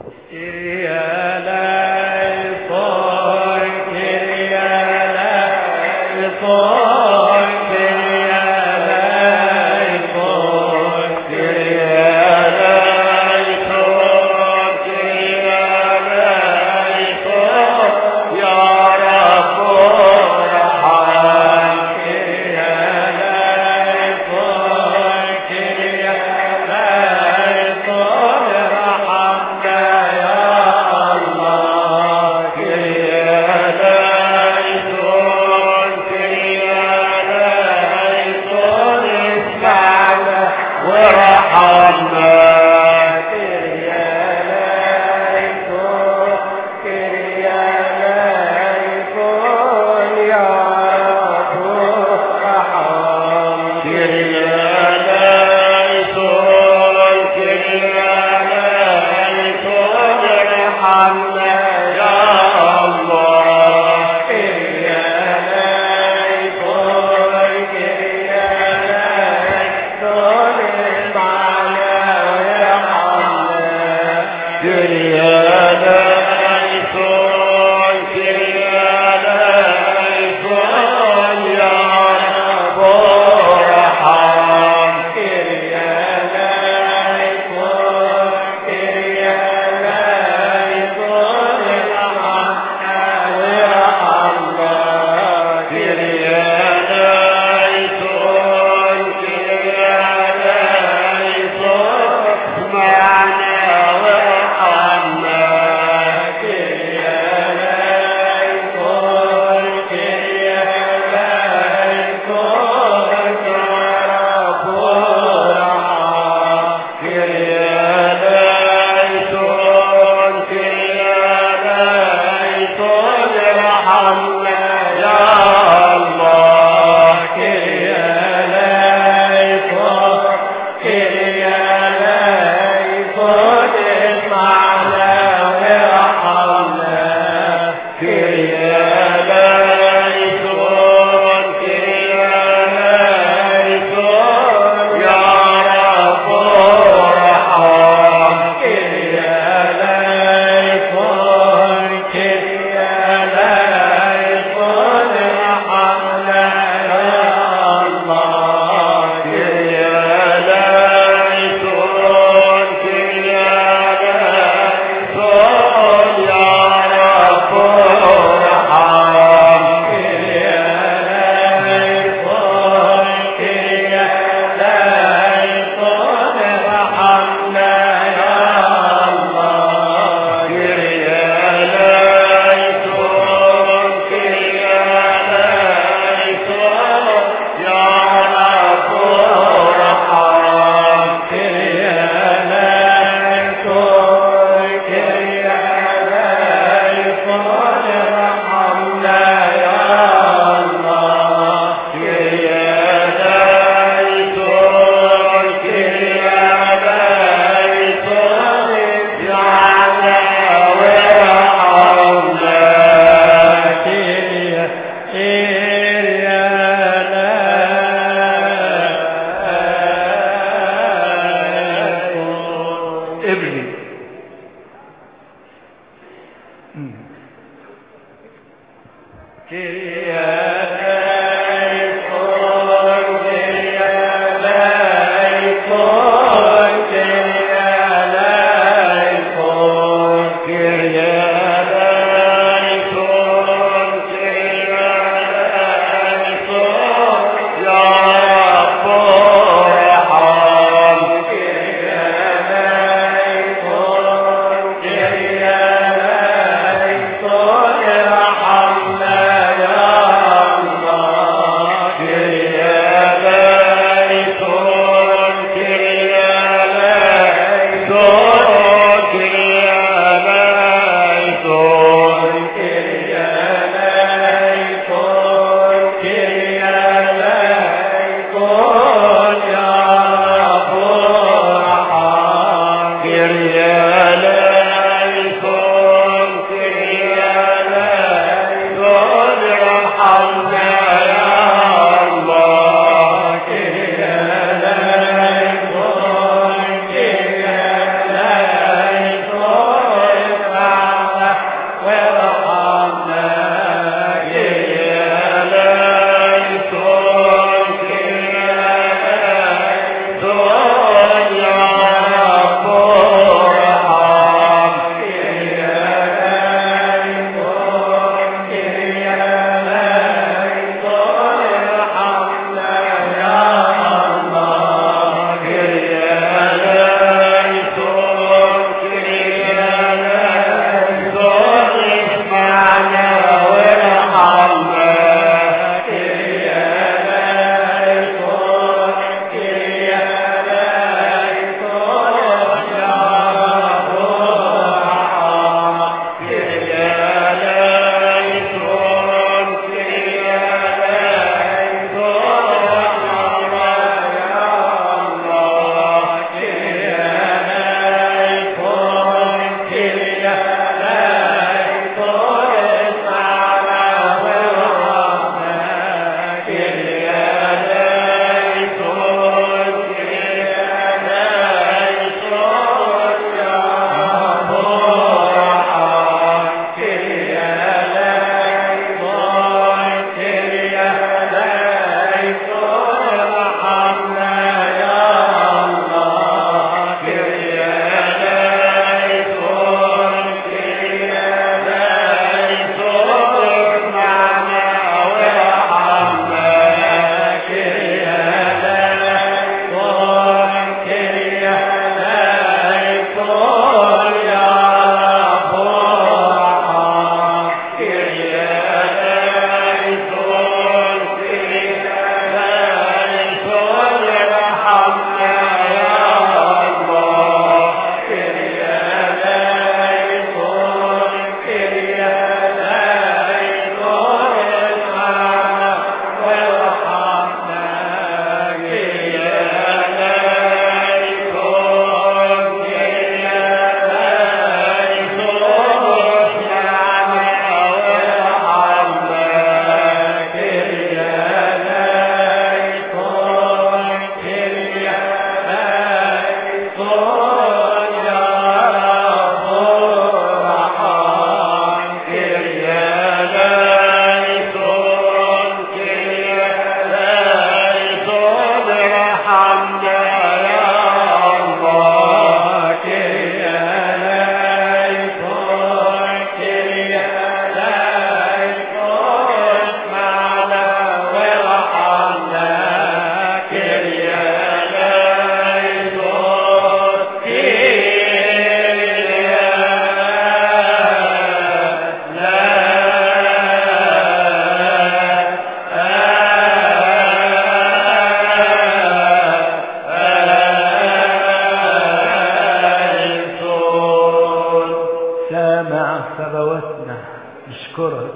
نشكرك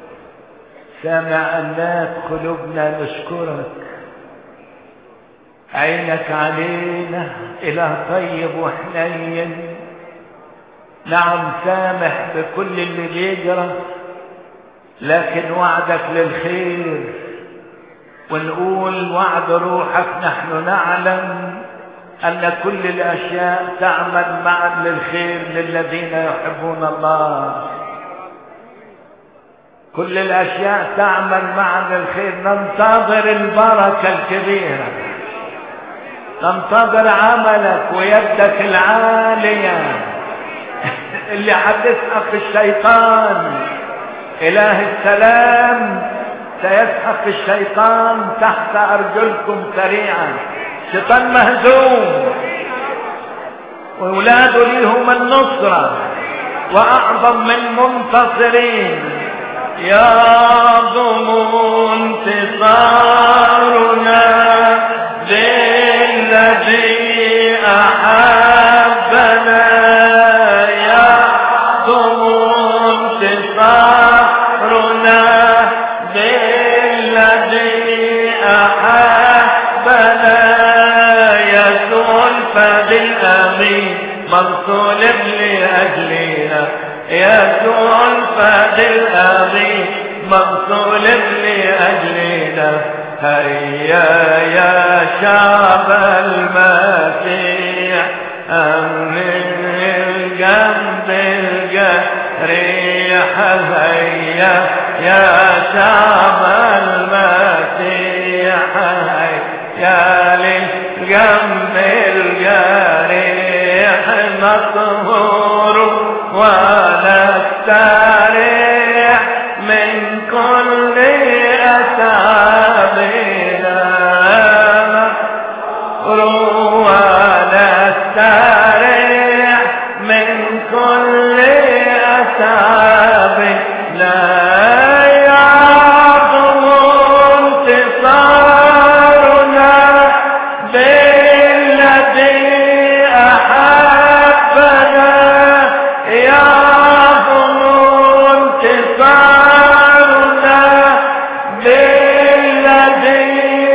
سامع أنات قلوبنا نشكرك عينك علينا إله طيب وحنين نعم سامح بكل اللي بيجرى لكن وعدك للخير ونقول وعد روحك نحن نعلم أن كل الأشياء تعمل معا للخير للذين يحبون الله كل الأشياء تعمل معنا الخير ننتظر البركة الكبيرة ننتظر عملك ويدك العالية اللي هتسحق الشيطان إله السلام سيسحق الشيطان تحت أرجلكم سريعا الشيطان مهزوم وأولاده ليهم النصرة وأعظم من منتصرين يعظم انتصارنا للذي أحبنا يعظم انتصارنا للذي أحبنا يسوع الفادي الأمين مرسول لأجلنا يسوع الفادي الأمين مرسول لأجلنا هيا يا شعب المسيح أمن الجنب الجريح هيا يا شعب المسيح هيا للجنب الجريح نطهر ونستريح من كل أسابنا ونستريح من كل أسابنا يعظم انتصارنا بالذي أحبنا يعظم انتصارنا بالذي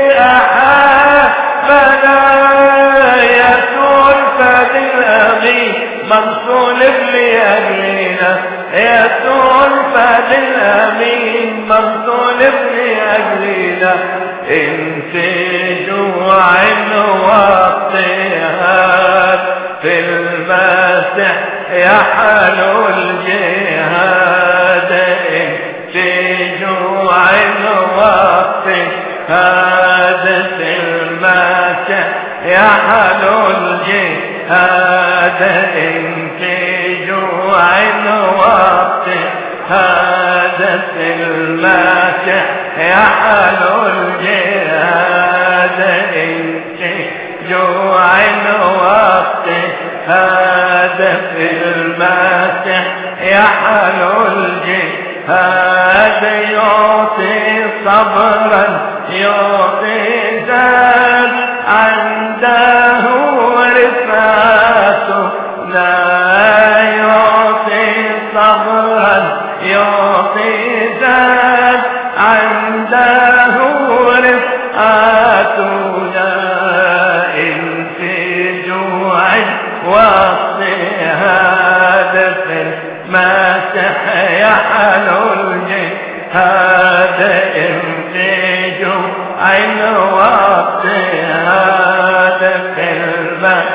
أحبنا يسوع الفادي الأمين منصول لأجلنا يسوع الفادي الأمين منصول لأجلنا إن في جوع واضطهاد في المسيح يحل الجهاد إن في جوع واضطهاد في المسيح يحل الجهاد إن في جوع واضطهاد في المسيح يحل الجهاد إن في جوع واضطهاد في المسيح يحل الجهاد يعطي صبرا يعطي زاد عنده رفاته لا يعطي صبرا يعطي زاد عنده رفاته إن في جوع واضطهاد في المسح يحل الجهاد إن في جوع واضطهاد في المسح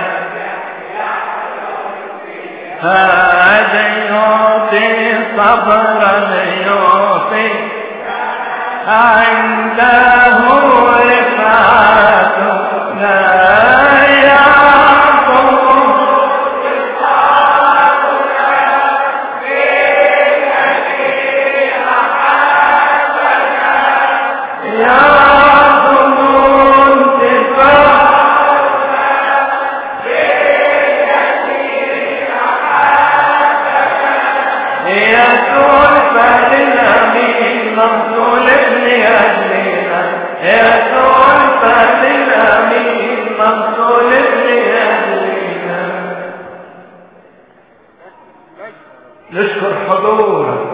هذا يعطي صبرا يعطي عنده رفعته لا يعطم يعطم انتفاع يسوع الفهد الأمين مقتول لأجلنا يسوع الفهد الأمين مقتول لأجلنا نشكر حضورك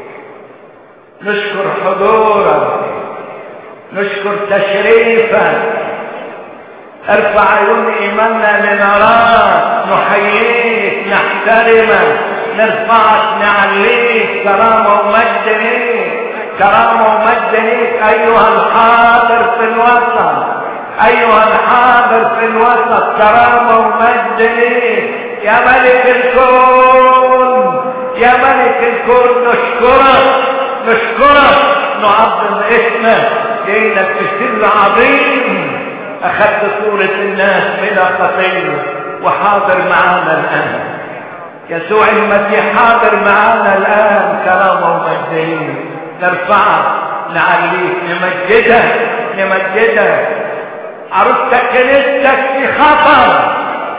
نشكر حضورك نشكر تشريفك ارفع عيون ايماننا لنراك نحييك نحترمك نرفعك نعليك كرامة ومجد ليك كرامة ومجد ليك أيها الحاضر في الوسط أيها الحاضر في الوسط كرامة ومجد ليك يا ملك الكون يا ملك الكون نشكرك نشكرك نعظم اسمك لانك في سر عظيم اخذت صورة الناس بلا خطية وحاضر معانا الان يسوع المسيح حاضر معانا الان كرامة ومجدين نرفعك نعليك نمجدك نمجدك عروستك كنيستك في خطر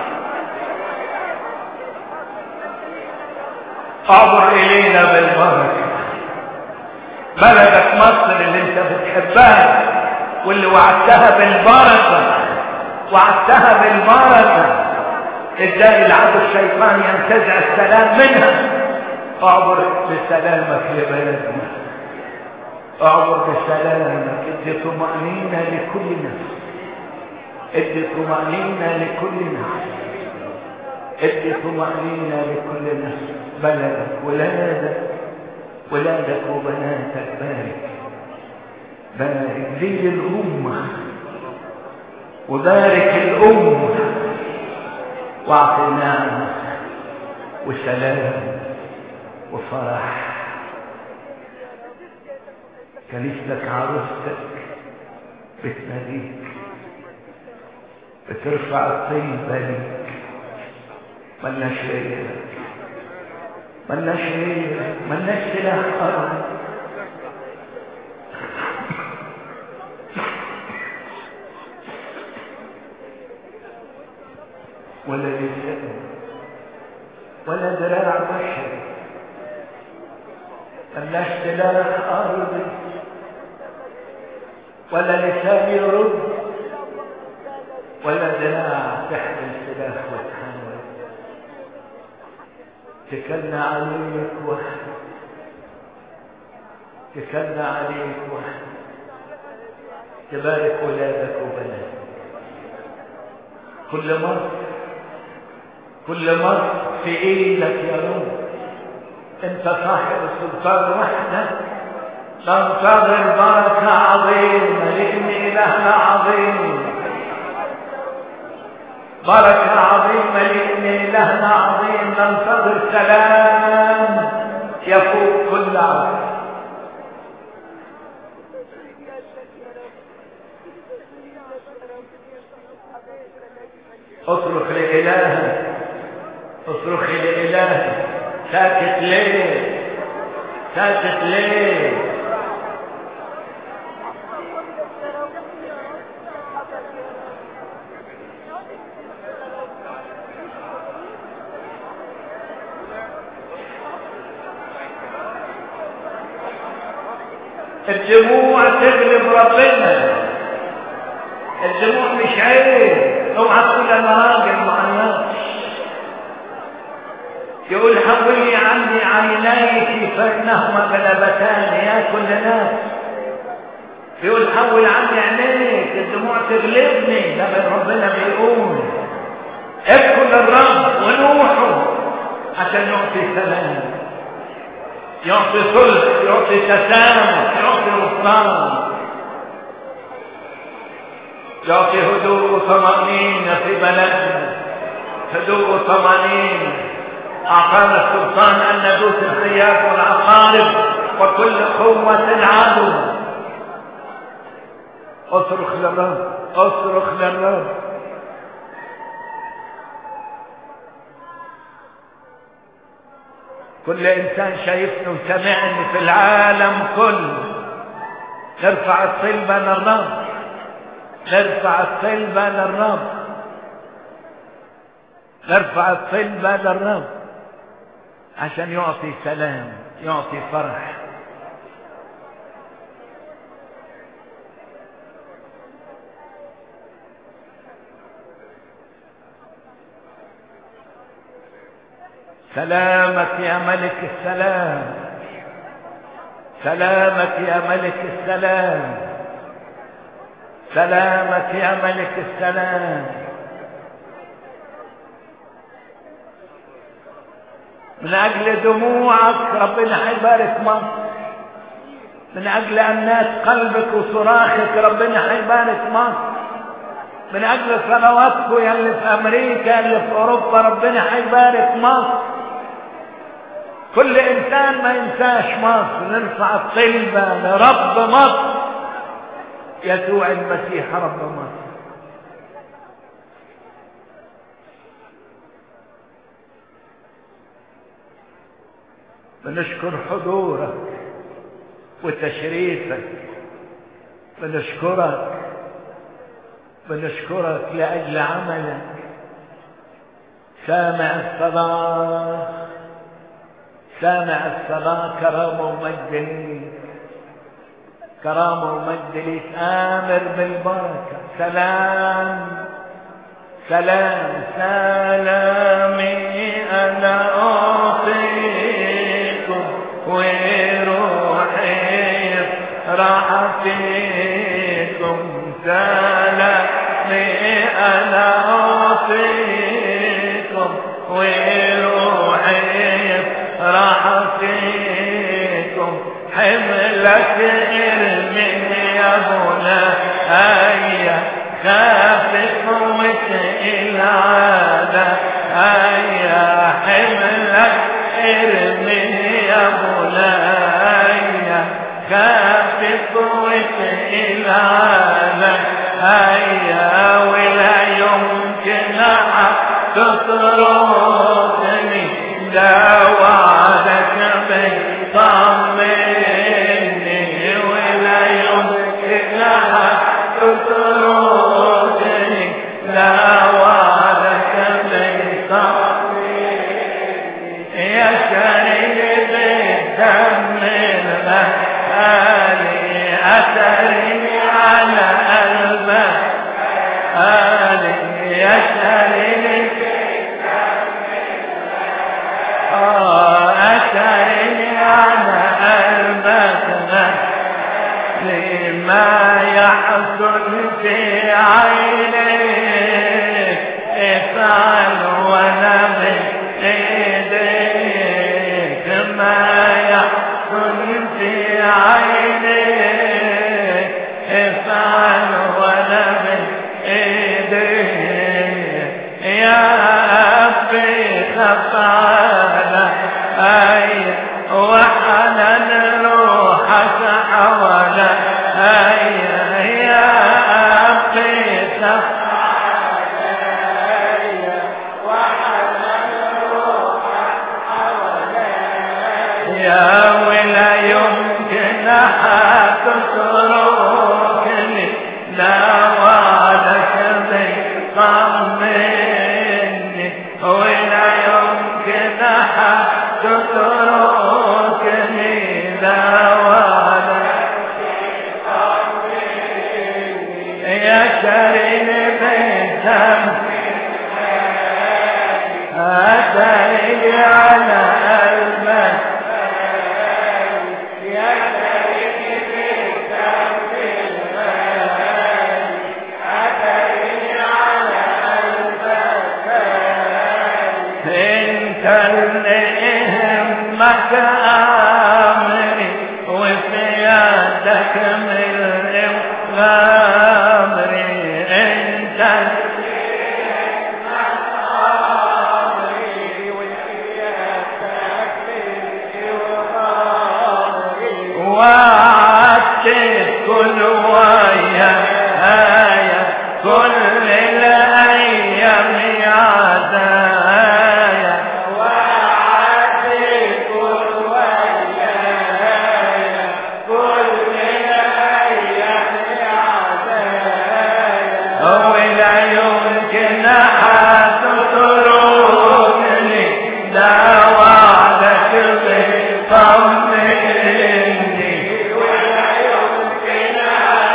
اعبر الينا بالبركه بلدك مصر اللي انت بتحبها واللي وعدتها بالبركه وعدتها بالبركه ازاي العدو الشيطان ينتزع السلام منها اعبر بسلامك لبلدنا اعبر بسلامك ادي طمأنينة لكل نفس ادي طمأنينة لكل نفس ادي طمأنينة لكل نفس بلدك ولادك ولادك وبناتك بارك بارك زي الأمة وبارك الأمة واعطي نعمة وسلام وفرح كنيستك عروستك بتناديك بترفع الطيبة ليك ملناش غيرك ملناش غيرك ملناش سلاح أرض ولا لسان ولا ذراع بشري ملناش سلاح أرضي ولا لسان يرد ولا ذراع تحمل سلاح وتحمل تكلنا عليك وحدك تكلنا عليك وحدك تبارك ولادك وبناتك كل مرة كل مرة في ايدك يا رب انت صاحب السلطان وحدك تنتظر بركة عظيمة لان الهنا عظيم بركة عظيمة لأن إلهنا عظيم ننتظر سلام يفوق كل عقل اصرخ لإلهك اصرخ لإلهك ساكت ليه ساكت ليه الدموع تغلب ربنا الدموع مش عيب اوعى تقول انا راجل ما عيطش يقول حولي عني عينيك فانهما غلبتان يا كل ناس يقول حول عني عينيك الدموع تغلبني لما ربنا بيقول ابكوا للرب ونوحوا عشان يعطي سلام يعطي صلح يعطي تسامح يعطي غفران يعطي هدوء وطمأنينة في بلدنا هدوء وطمأنينة أعطانا السلطان أن ندوس الخياط والعقارب وكل قوة العدو اصرخ للرب اصرخ للرب كل انسان شايفني وسمعني في العالم كله نرفع الصلبة للرب نرفع الصلبة للرب نرفع الصلبة للرب عشان يعطي سلام يعطي فرح سلامك يا ملك السلام سلامك يا ملك السلام سلامك يا ملك السلام من اجل دموعك ربنا هيبارك مصر من اجل انات قلبك وصراخك ربنا هيبارك مصر من اجل صلواتكم يلي في امريكا يلي في اوروبا ربنا هيبارك مصر كل انسان ما ينساش مصر نرفع الطلبة لرب مصر يسوع المسيح رب مصر بنشكر حضورك وتشريفك بنشكرك بنشكرك لأجل عملك سامع الصلاة سامع الصلاة كرامة ومجد ليك كرامة ومجد ليك آمر بالبركة سلام سلام سلامي أنا أعطيكم وروحي راح فيكم سلامي أنا أعطيكم وروحي راح فيكم حملك ارمي يا بنا هيا خافت وتقيل عادة هيا حملك ارمي يا بنا هيا خافت وتقيل عادة هيا ولا يمكن تطردني لا وعدك بيطمني ولا يمكن تطردني لا وعدك بيطمني يا شريك بالدم الغالي أثرني على قلبك آلي يا شريك أثرني على قلبك لما يحصل في عينيك افعل وانا بايديك ما يحصل في عينيك افعل وانا بايديك يا أبي خف على أي وحنن روحك حوالى أي يا أبي خف يا ولا يمكن تتركني لا وعدك بيطمني ولا يمكن تتركني لا وعدك يا كريم بيتم أتري على قلبك يا كريم بيتم أتري على قلبك انت اللي همك امري وفي يدك من غامري انت وعدت كل ويا آية كل الأيام يا دايا وعدت كل ويا آية كل الأيام يا دايا ولا يمكن أحد تتركني لا وعدك بطمني ولا يمكن أحد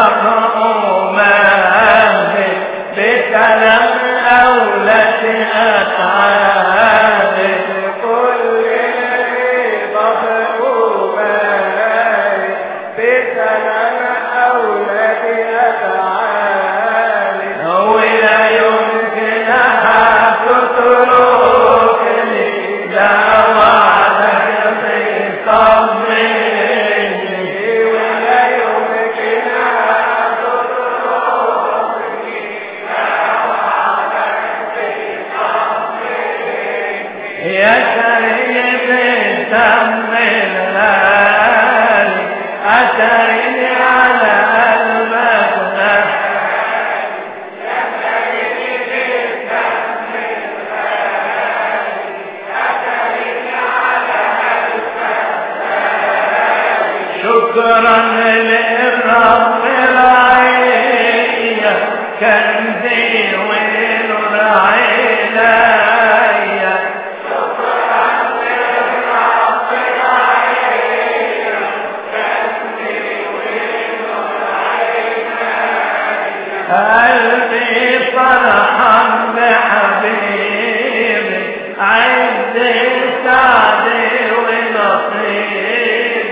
بقوا مالي بكلام أولاد أفعالي كل بقوا مالي بسلام أولاد أفعالي ولا يمكن أحد تتركني لا وعدك بيطمني ولا يمكن أن يا سيد الدم الغالي أترني على قلبك شكرا للرب العينية كنزي ونور عينيا قلبي فرحان بحبيبي عندي سعدي ونصيبي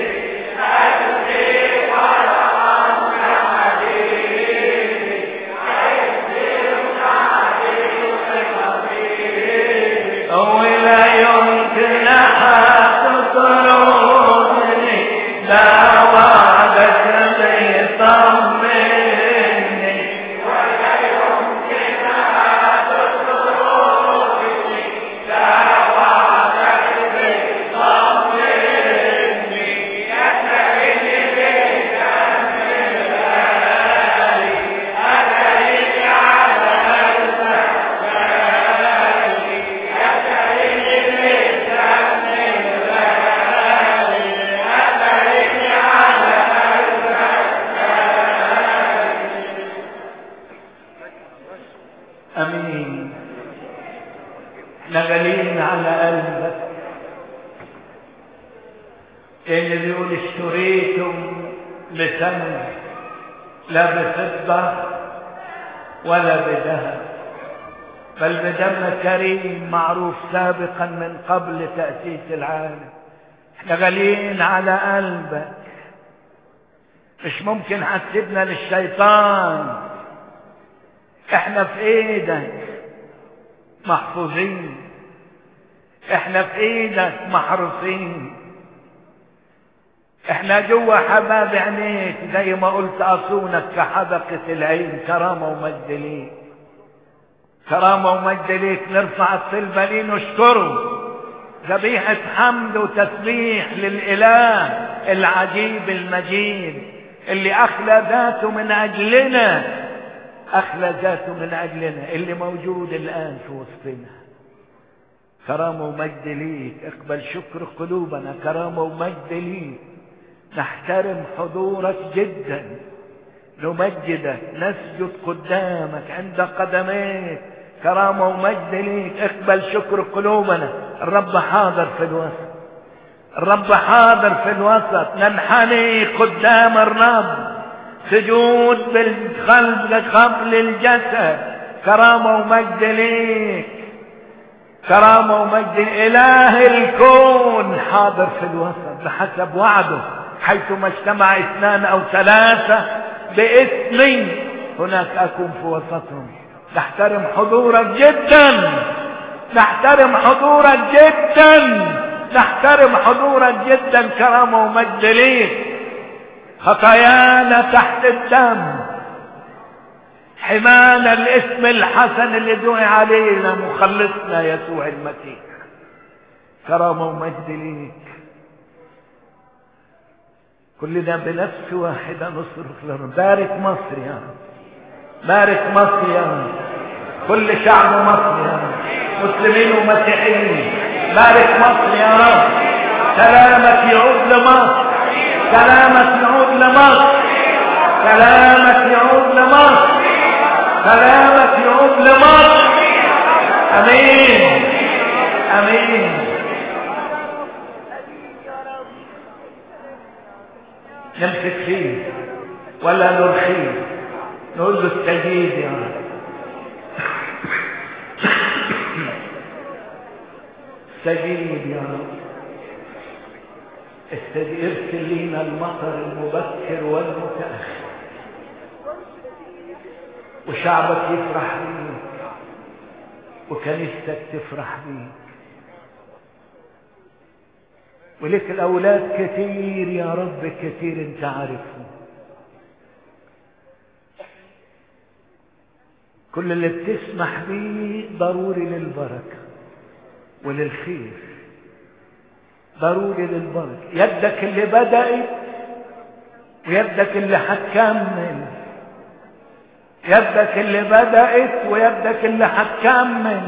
ولا يمكن أحد تطردني لا وعدك بيطمني أمين نغلين على قلبك اللي بيقول اشتريتم بثمن لا بفضة ولا بذهب بل بدم كريم معروف سابقا من قبل تأسيس العالم احنا غاليين على قلبك مش ممكن حسبنا للشيطان احنا في ايدك محفوظين احنا في ايدك محروسين احنا جوا حباب عينيك زي ما قلت اصونك كحدقة العين كرامة ومجد ليك كرامة ومجد ليك نرفع الصلبة ليه نشكره ذبيحة حمد وتسبيح للإله العجيب المجيد اللي أخلى ذاته من أجلنا أخلى ذاته من أجلنا اللي موجود الآن في وسطنا كرامة ومجد ليك اقبل شكر قلوبنا كرامة ومجد ليك نحترم حضورك جدا نمجدك نسجد قدامك عند قدميك كرامة ومجد ليك اقبل شكر قلوبنا الرب حاضر في الوسط الرب حاضر في الوسط ننحني قدام الرب سجود بالقلب قبل الجسد كرامة ومجد ليك كرامة ومجد إله الكون حاضر في الوسط بحسب وعده حيثما اجتمع اثنان أو ثلاثة باسمي هناك أكون في وسطهم نحترم حضورك جدا نحترم حضورك جدا نحترم حضورك جدا كرامة ومجد ليك خطايانا تحت الدم حمانا الاسم الحسن اللي دعي علينا مخلصنا يسوع المسيح كرامة ومجد ليك كلنا بنفس واحدة نصرخ لرب بارك مصر يا رب بارك مصر يا رب كل شعب مصر يا رب مسلمين ومسيحيين بارك مصر يا رب سلامك يعود لمصر سلامك يعود لمصر سلامك يعود لمصر سلامك يعود لمصر امين امين نمسك فيه ولا نرخيه نقول له استجيب يا رب استجيب يا رب استجيب ارسل لينا المطر المبكر والمتأخر وشعبك يفرح بيك وكنيستك تفرح بيك ولك الأولاد كتير يا رب كتير انت عارفهم كل اللي بتسمح بيه ضروري للبركة وللخير ضروري للبركة يدك اللي بدأت ويدك اللي هتكمل يدك اللي بدأت ويدك اللي هتكمل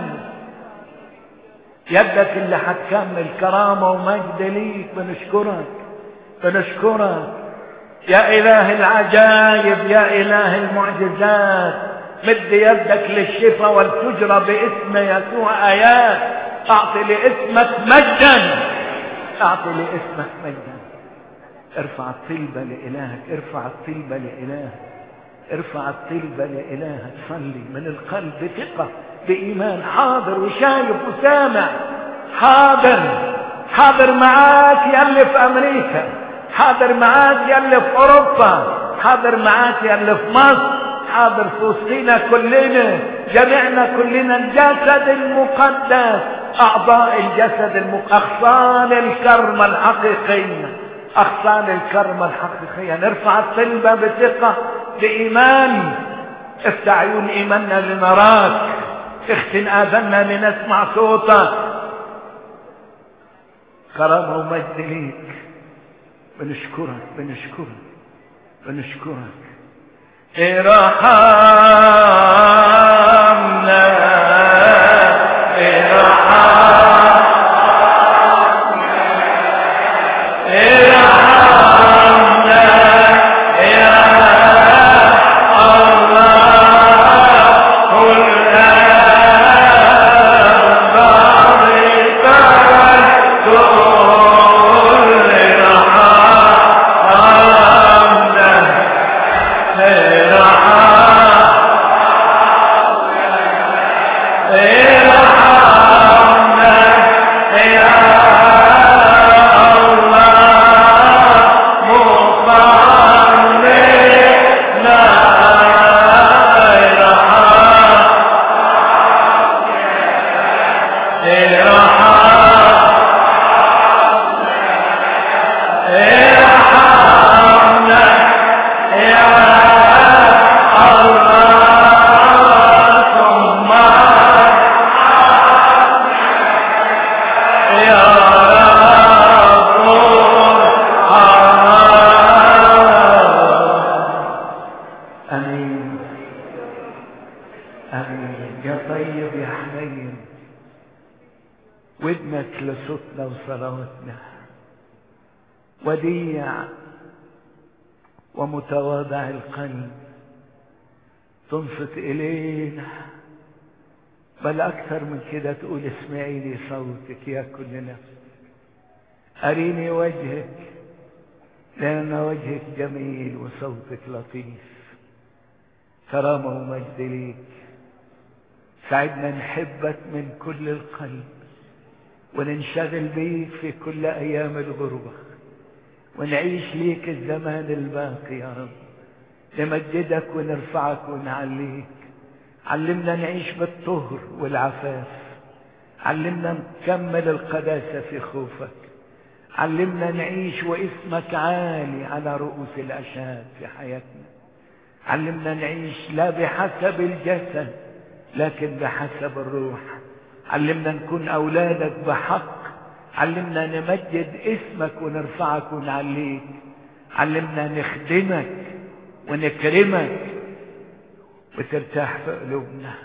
يدك اللي هتكمل كرامة ومجد ليك بنشكرك بنشكرك يا إله العجائب يا إله المعجزات مد يدك للشفاء ولتجرى باسم يسوع آيات أعطي لاسمك مجدا أعطي لاسمك مجدا ارفع الطلبة لإلهك ارفع الطلبة لإلهك ارفع الطلبة لإلهك صلي من القلب بثقة بإيمان حاضر وشايف وسامع حاضر حاضر معاك يلي في أمريكا حاضر معاك يلي في أوروبا حاضر معاك يلي في مصر حاضر في وسطينا كلنا جميعنا كلنا الجسد المقدس أعضاء الجسد المقدس أغصان الكرمة الحقيقية أغصان الكرمة الحقيقية نرفع الطلبة بثقة بإيمان افتح عيون إيماننا لنراك اختن آذاننا لنسمع صوتك كرامة ومجد ليك بنشكرك بنشكرك بنشكرك ارحمنا ارحمنا يا الله امين امين يا طيب يا حنين ودنك لصوتنا وصلواتنا وديع ومتواضع القلب تنصت الينا بل اكثر من كده تقول اسمعي لي صوتك يا كل نفس اريني وجهك لان وجهك جميل وصوتك لطيف كرامة ومجد ليك ساعدنا نحبك من كل القلب وننشغل بيك في كل أيام الغربة ونعيش ليك الزمان الباقي يا رب نمجدك ونرفعك ونعليك علمنا نعيش بالطهر والعفاف علمنا نكمل القداسة في خوفك علمنا نعيش واسمك عالي على رؤوس الأشهاد في حياتنا علمنا نعيش لا بحسب الجسد لكن بحسب الروح علمنا نكون أولادك بحق علمنا نمجد اسمك ونرفعك ونعليك علمنا نخدمك ونكرمك وترتاح في قلوبنا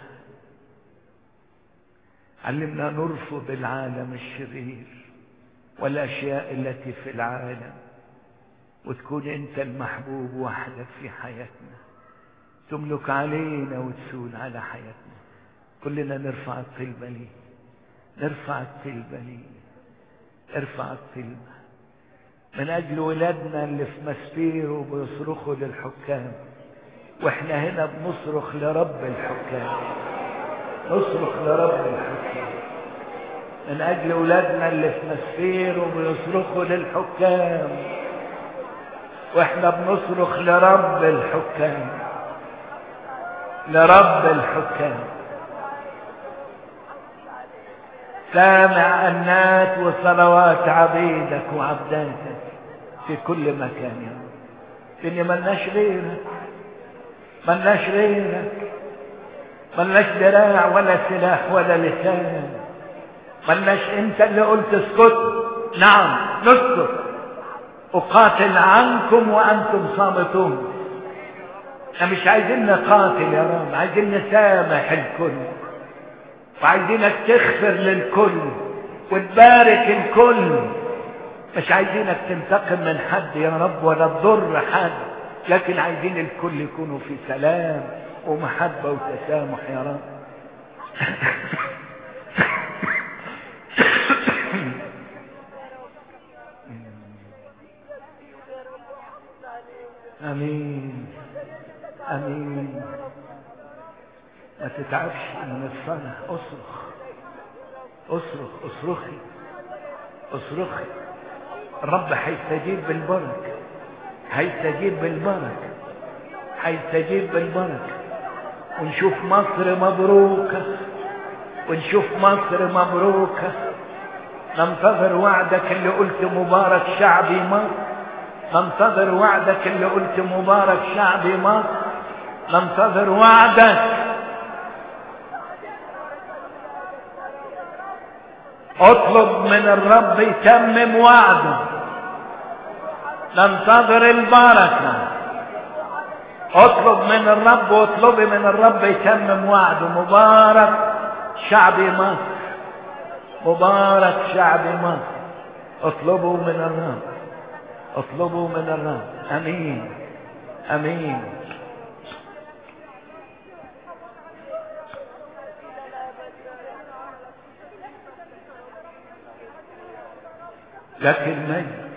علمنا نرفض العالم الشرير والأشياء التي في العالم وتكون أنت المحبوب وحدك في حياتنا تملك علينا وتسود على حياتنا كلنا نرفع الطلبة لي نرفع الطلبة لي ارفع الطلبة من اجل ولادنا اللي في مسبير وبيصرخوا للحكام واحنا هنا بنصرخ لرب الحكام نصرخ لرب الحكام من اجل ولادنا اللي في مسبير وبيصرخوا للحكام واحنا بنصرخ لرب الحكام لرب الحكام سامع أنات وصلوات عبيدك وعبداتك في كل مكان يا رب إن ملناش غيرك ملناش غيرك ملناش دراع ولا سلاح ولا لسان ملناش انت اللي قلت اسكت نعم نسكت اقاتل عنكم وانتم صامتون احنا مش عايزين نقاتل يا رب عايزين نسامح الكل وعايزينك تغفر للكل وتبارك الكل مش عايزينك تنتقم من حد يا رب ولا تضر حد لكن عايزين الكل يكونوا في سلام ومحبة وتسامح يا رب امين امين ما تتعبش من الصلاة اصرخ اصرخ اصرخي اصرخي الرب هيستجيب بالبركة هيستجيب بالبركة هيستجيب بالبركة ونشوف مصر مبروكة ونشوف مصر مبروكة ننتظر وعدك اللي قلت مبارك شعبي مصر ننتظر وعدك اللي قلت مبارك شعبي مصر ننتظر وعدك اطلب من الرب يتمم وعده ننتظر البركة اطلب من الرب واطلبي من الرب يتمم وعده مبارك شعبي مصر مبارك شعبي مصر اطلبوا من الرب اطلبوا من الرب امين امين لكن مجد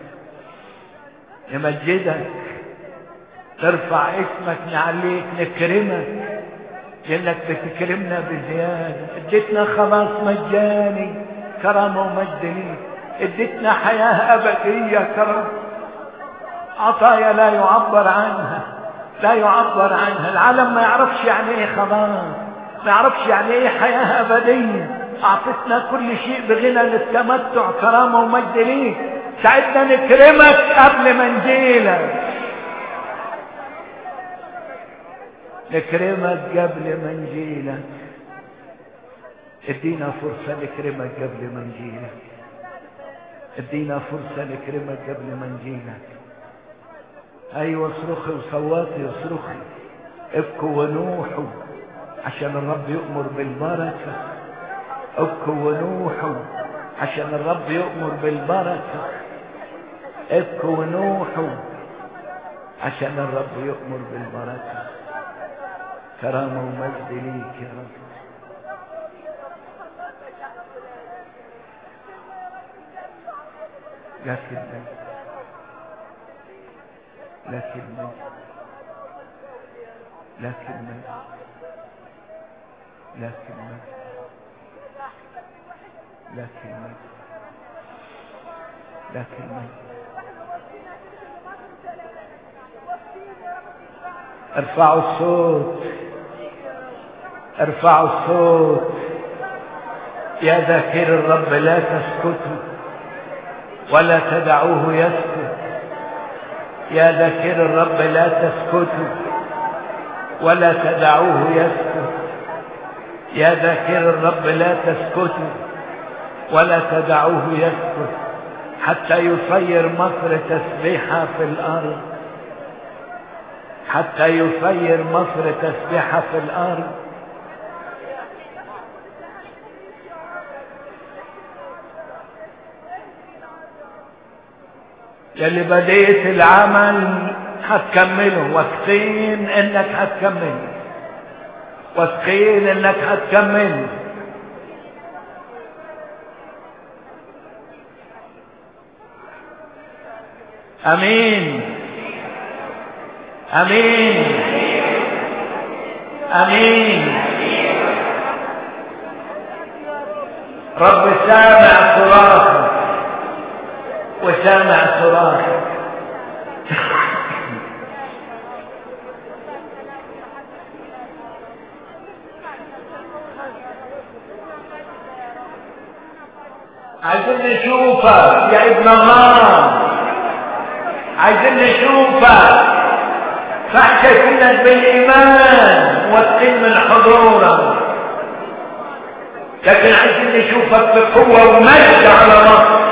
نمجدك ترفع اسمك نعليك نكرمك لانك بتكرمنا بزيادة اديتنا خلاص مجاني كرم ومجد ليك اديتنا حياة ابدية كرم عطايا لا يعبر عنها لا يعبر عنها العالم ما يعرفش يعني ايه خلاص ما يعرفش يعني ايه حياة ابدية اعطتنا كل شيء بغنى للتمتع كرامة ومجد ليك ساعدنا نكرمك قبل ما نجيلك نكرمك قبل ما نجيلك ادينا فرصة نكرمك قبل ما نجيلك ادينا فرصة نكرمك قبل ما نجيلك ايوه اصرخي وصوتي اصرخي ابكوا ونوحوا عشان الرب يؤمر بالبركة ابكوا ونوحوا عشان الرب يؤمر بالبركة ابكوا ونوحوا عشان الرب يؤمر بالبركة كرامة ومجد ليك يا رب لكن لكن لكن لكن لكن لكن ارفعوا الصوت ارفعوا الصوت يا ذاكر الرب لا تسكتوا ولا تدعوه يسكت يا ذاكر الرب لا تسكتوا ولا تدعوه يسكت يا ذاكر الرب لا تسكتوا ولا تدعوه يسكت حتى يصير مصر تسبيحة في الأرض حتى يصير مصر تسبيحة في الأرض يلي بديت العمل هتكمله واثقين انك هتكمله واثقين انك هتكمله امين امين امين رب سامع صراخك وسامع صراخك عايزين نشوفك يا ابن الله عايزين نشوفك فاحتفلك بالايمان واستلم من حضورك لكن عايزين نشوفك بقوه ومجد على مصر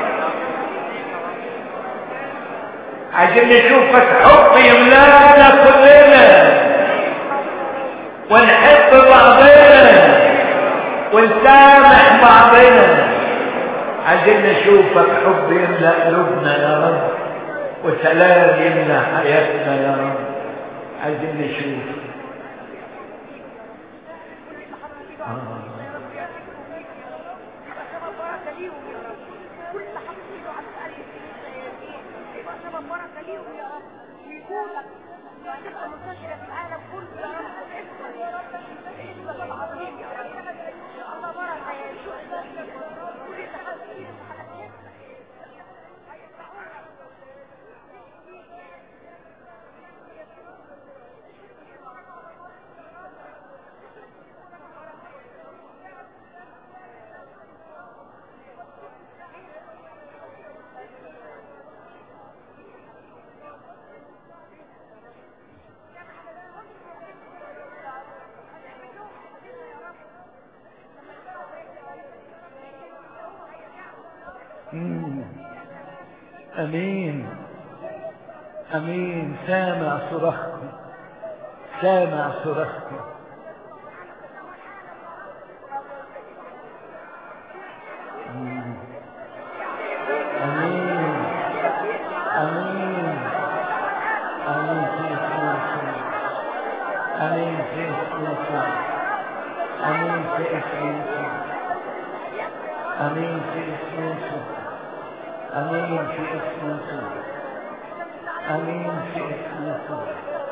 عايزين نشوفك حب يملانا كلنا ونحب بعضنا ونسامح بعضنا عايزين نشوفك حب يملا قلوبنا يا رب وسلام يملا حياتنا يا رب عايزين نشوف آه. مم. امين امين سامع صراخكم سامع صراخكم مم. امين امين امين في اسم يسوع امين في اسم يسوع امين في اسم يسوع امين في اسم يسوع امين في اسم يسوع امين في اسم يسوع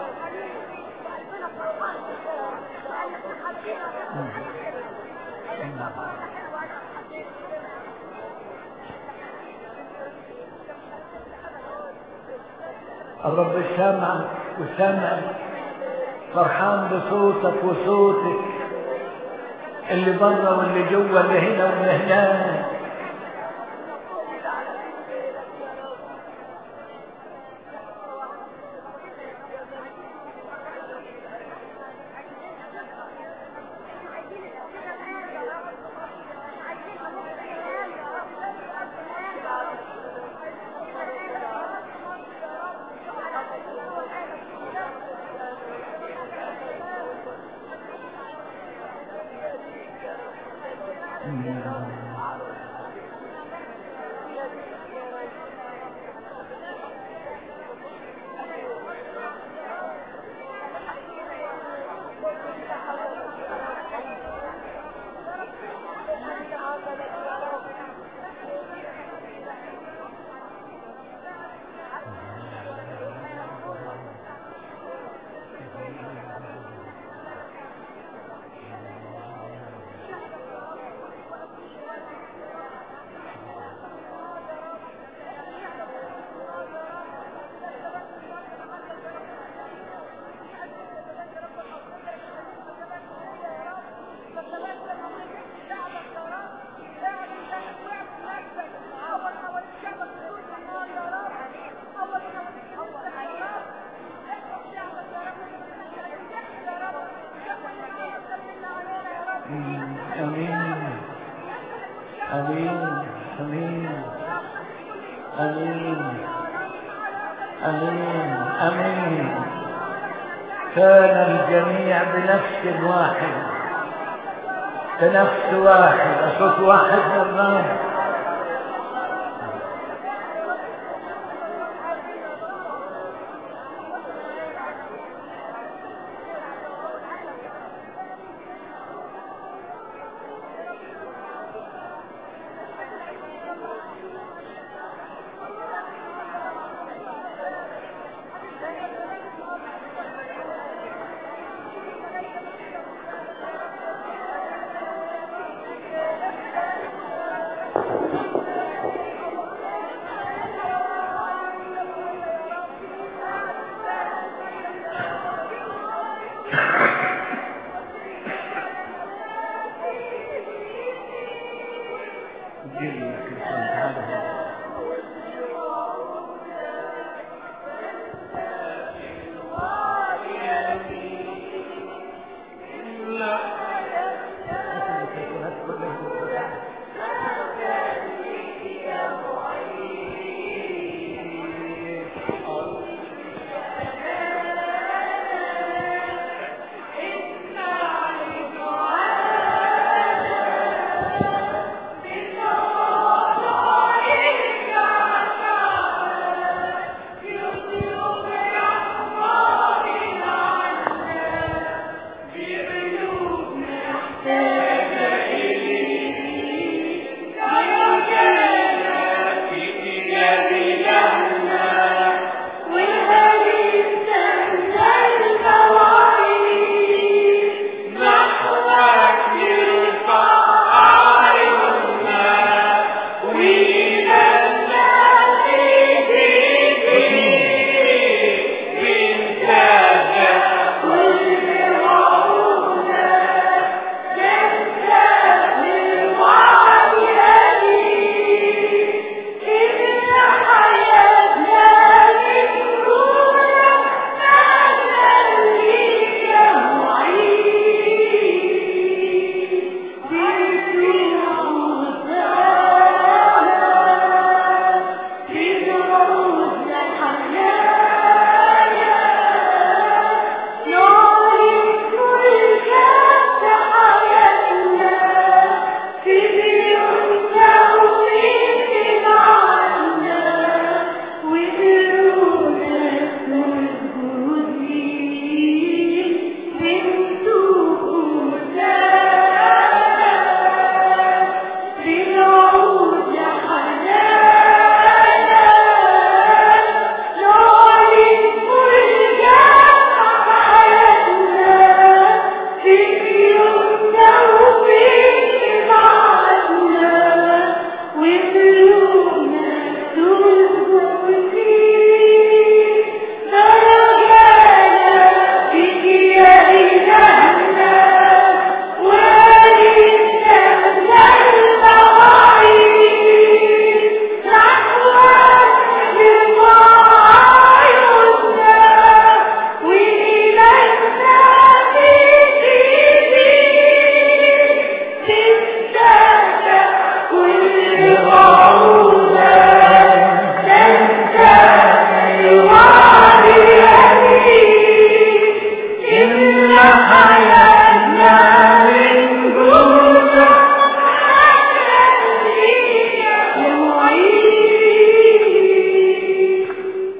الرب سامعك وسامعك فرحان بصوتك وصوتك اللي بره واللي جوا اللي هنا واللي هناك امين امين امين امين امين امين كان الجميع بنفس واحد بنفس واحد صوت واحد من النار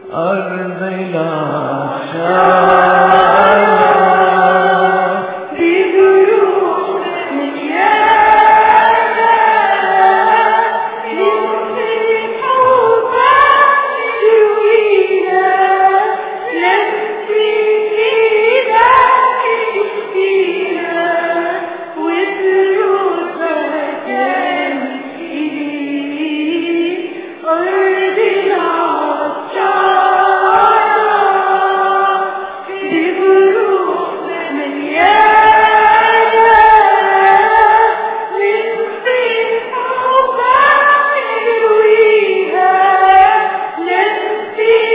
أرض العشاق بجروح مليانة يمسك حبك يروينا لمسك ايدك تشفينا وتروحك تمشي أرض العطشان بجروح مليانة لمسك حبك يرويها لمسك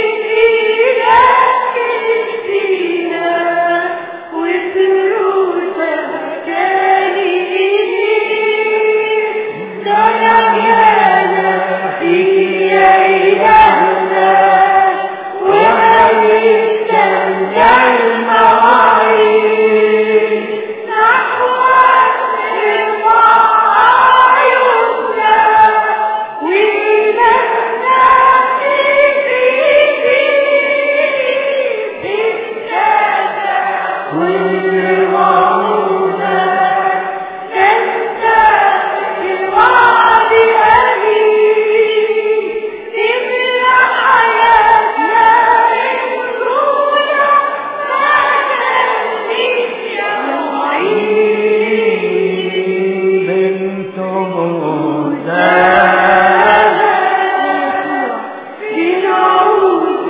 ايدك تشفينا وتروحك تاني درجانا فيك يا إلهنا وهنستمتع المواعيد نحوك نرفع عيوننا ونستهدي بالسلام والمعونة أنت بالوعد أمين تملأ حياتنا الأولى ما تنسيش يا معين بنت موسى بنعود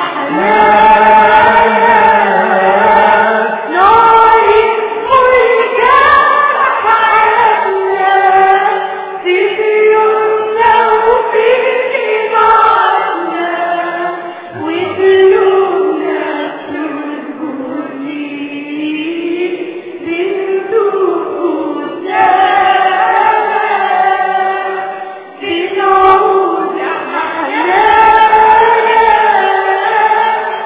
رحمات نار ملكة حياتنا في سيوفنا وفي إيماننا وقلوبنا ترجوني بندوق السماء بنعود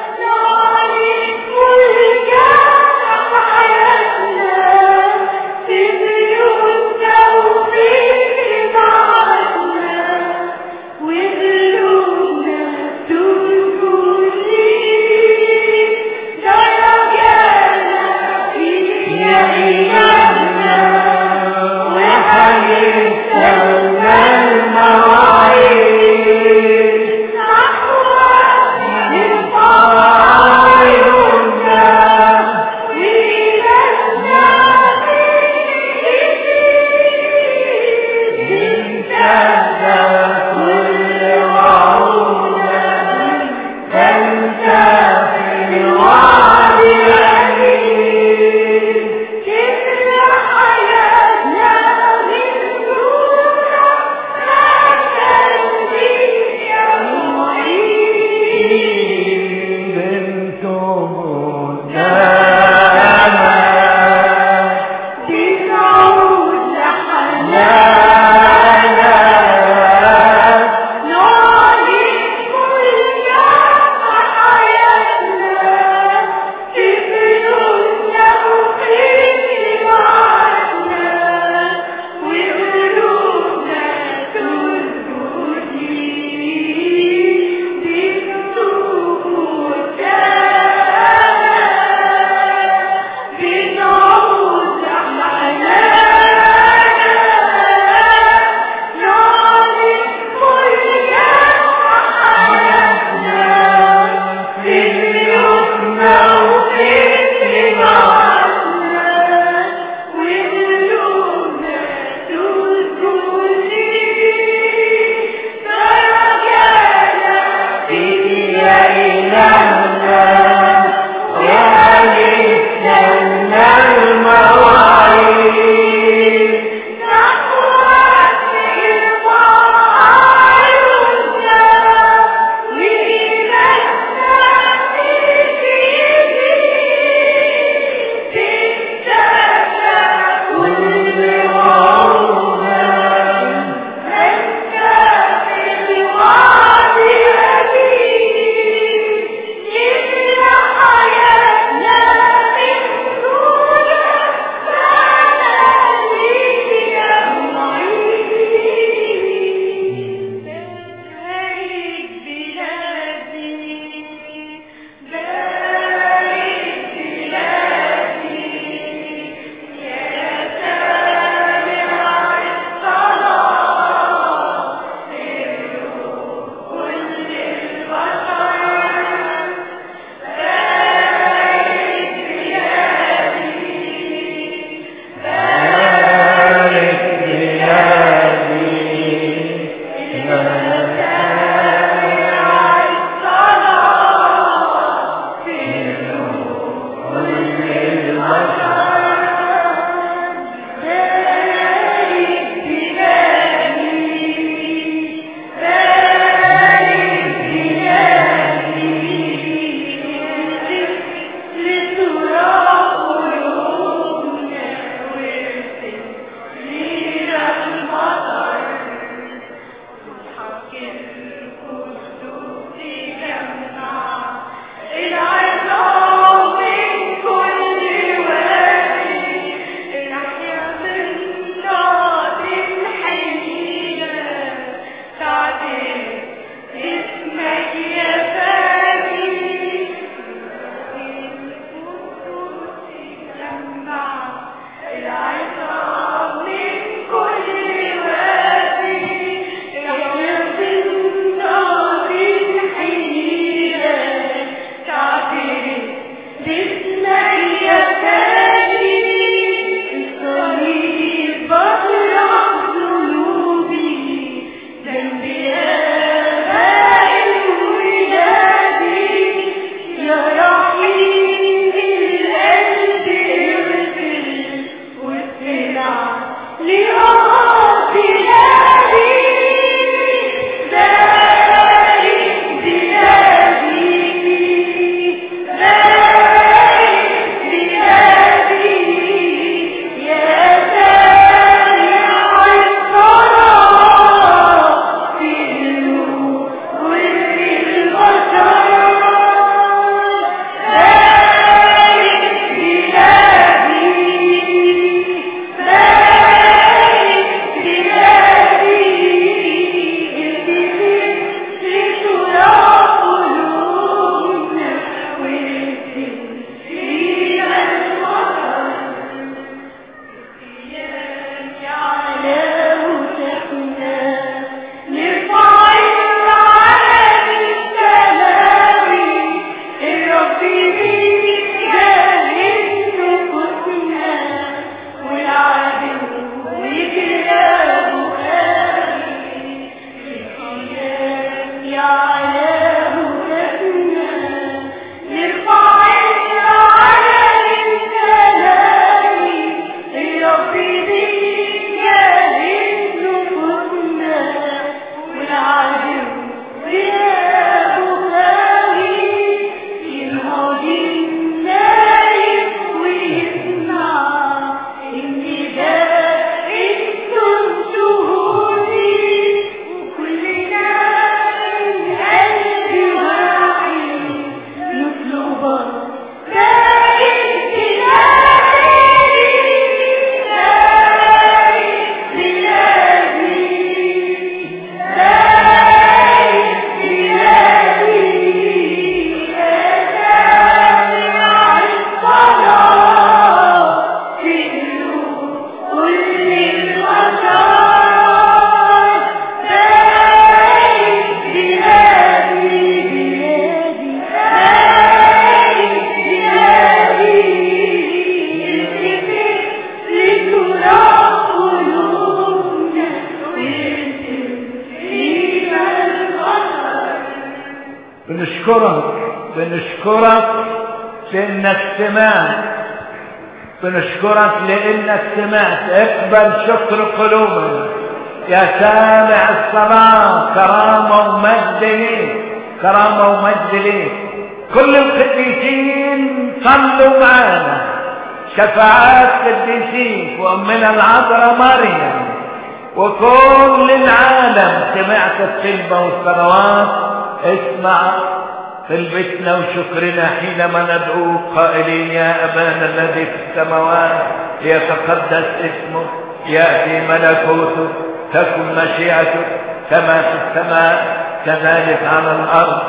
بنشكرك بنشكرك لانك سمعت بنشكرك لانك سمعت اقبل شكر قلوبنا يا سامع الصلاة كرامة ومجد ليك كرامة ومجد ليك كل القديسين صلوا معنا شفاعات قديسيك وامنا العذراء مريم وكل العالم سمعت الطلبة والصلوات اسمع طلبتنا وشكرنا حينما ندعوك قائلين يا أبانا الذي في السماوات ليتقدس اسمك يأتي ملكوتك تكن مشيئتك كما في السماء كذلك على الأرض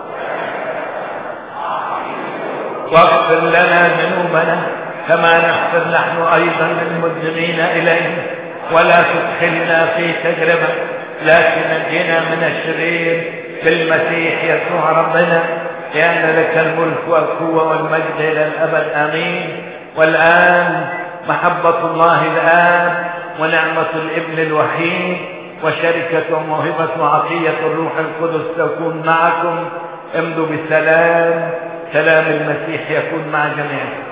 واغفر لنا ذنوبنا كما نغفر نحن أيضا للمذنبين إلينا ولا تدخلنا في تجربة لكن نجنا من الشرير بالمسيح يسوع ربنا لأن لك الملك والقوة والمجد إلى الأبد آمين والآن محبة الله الآن ونعمة الابن الوحيد وشركة وموهبة وعطية الروح القدس تكون معكم امضوا بسلام سلام المسيح يكون مع جميعكم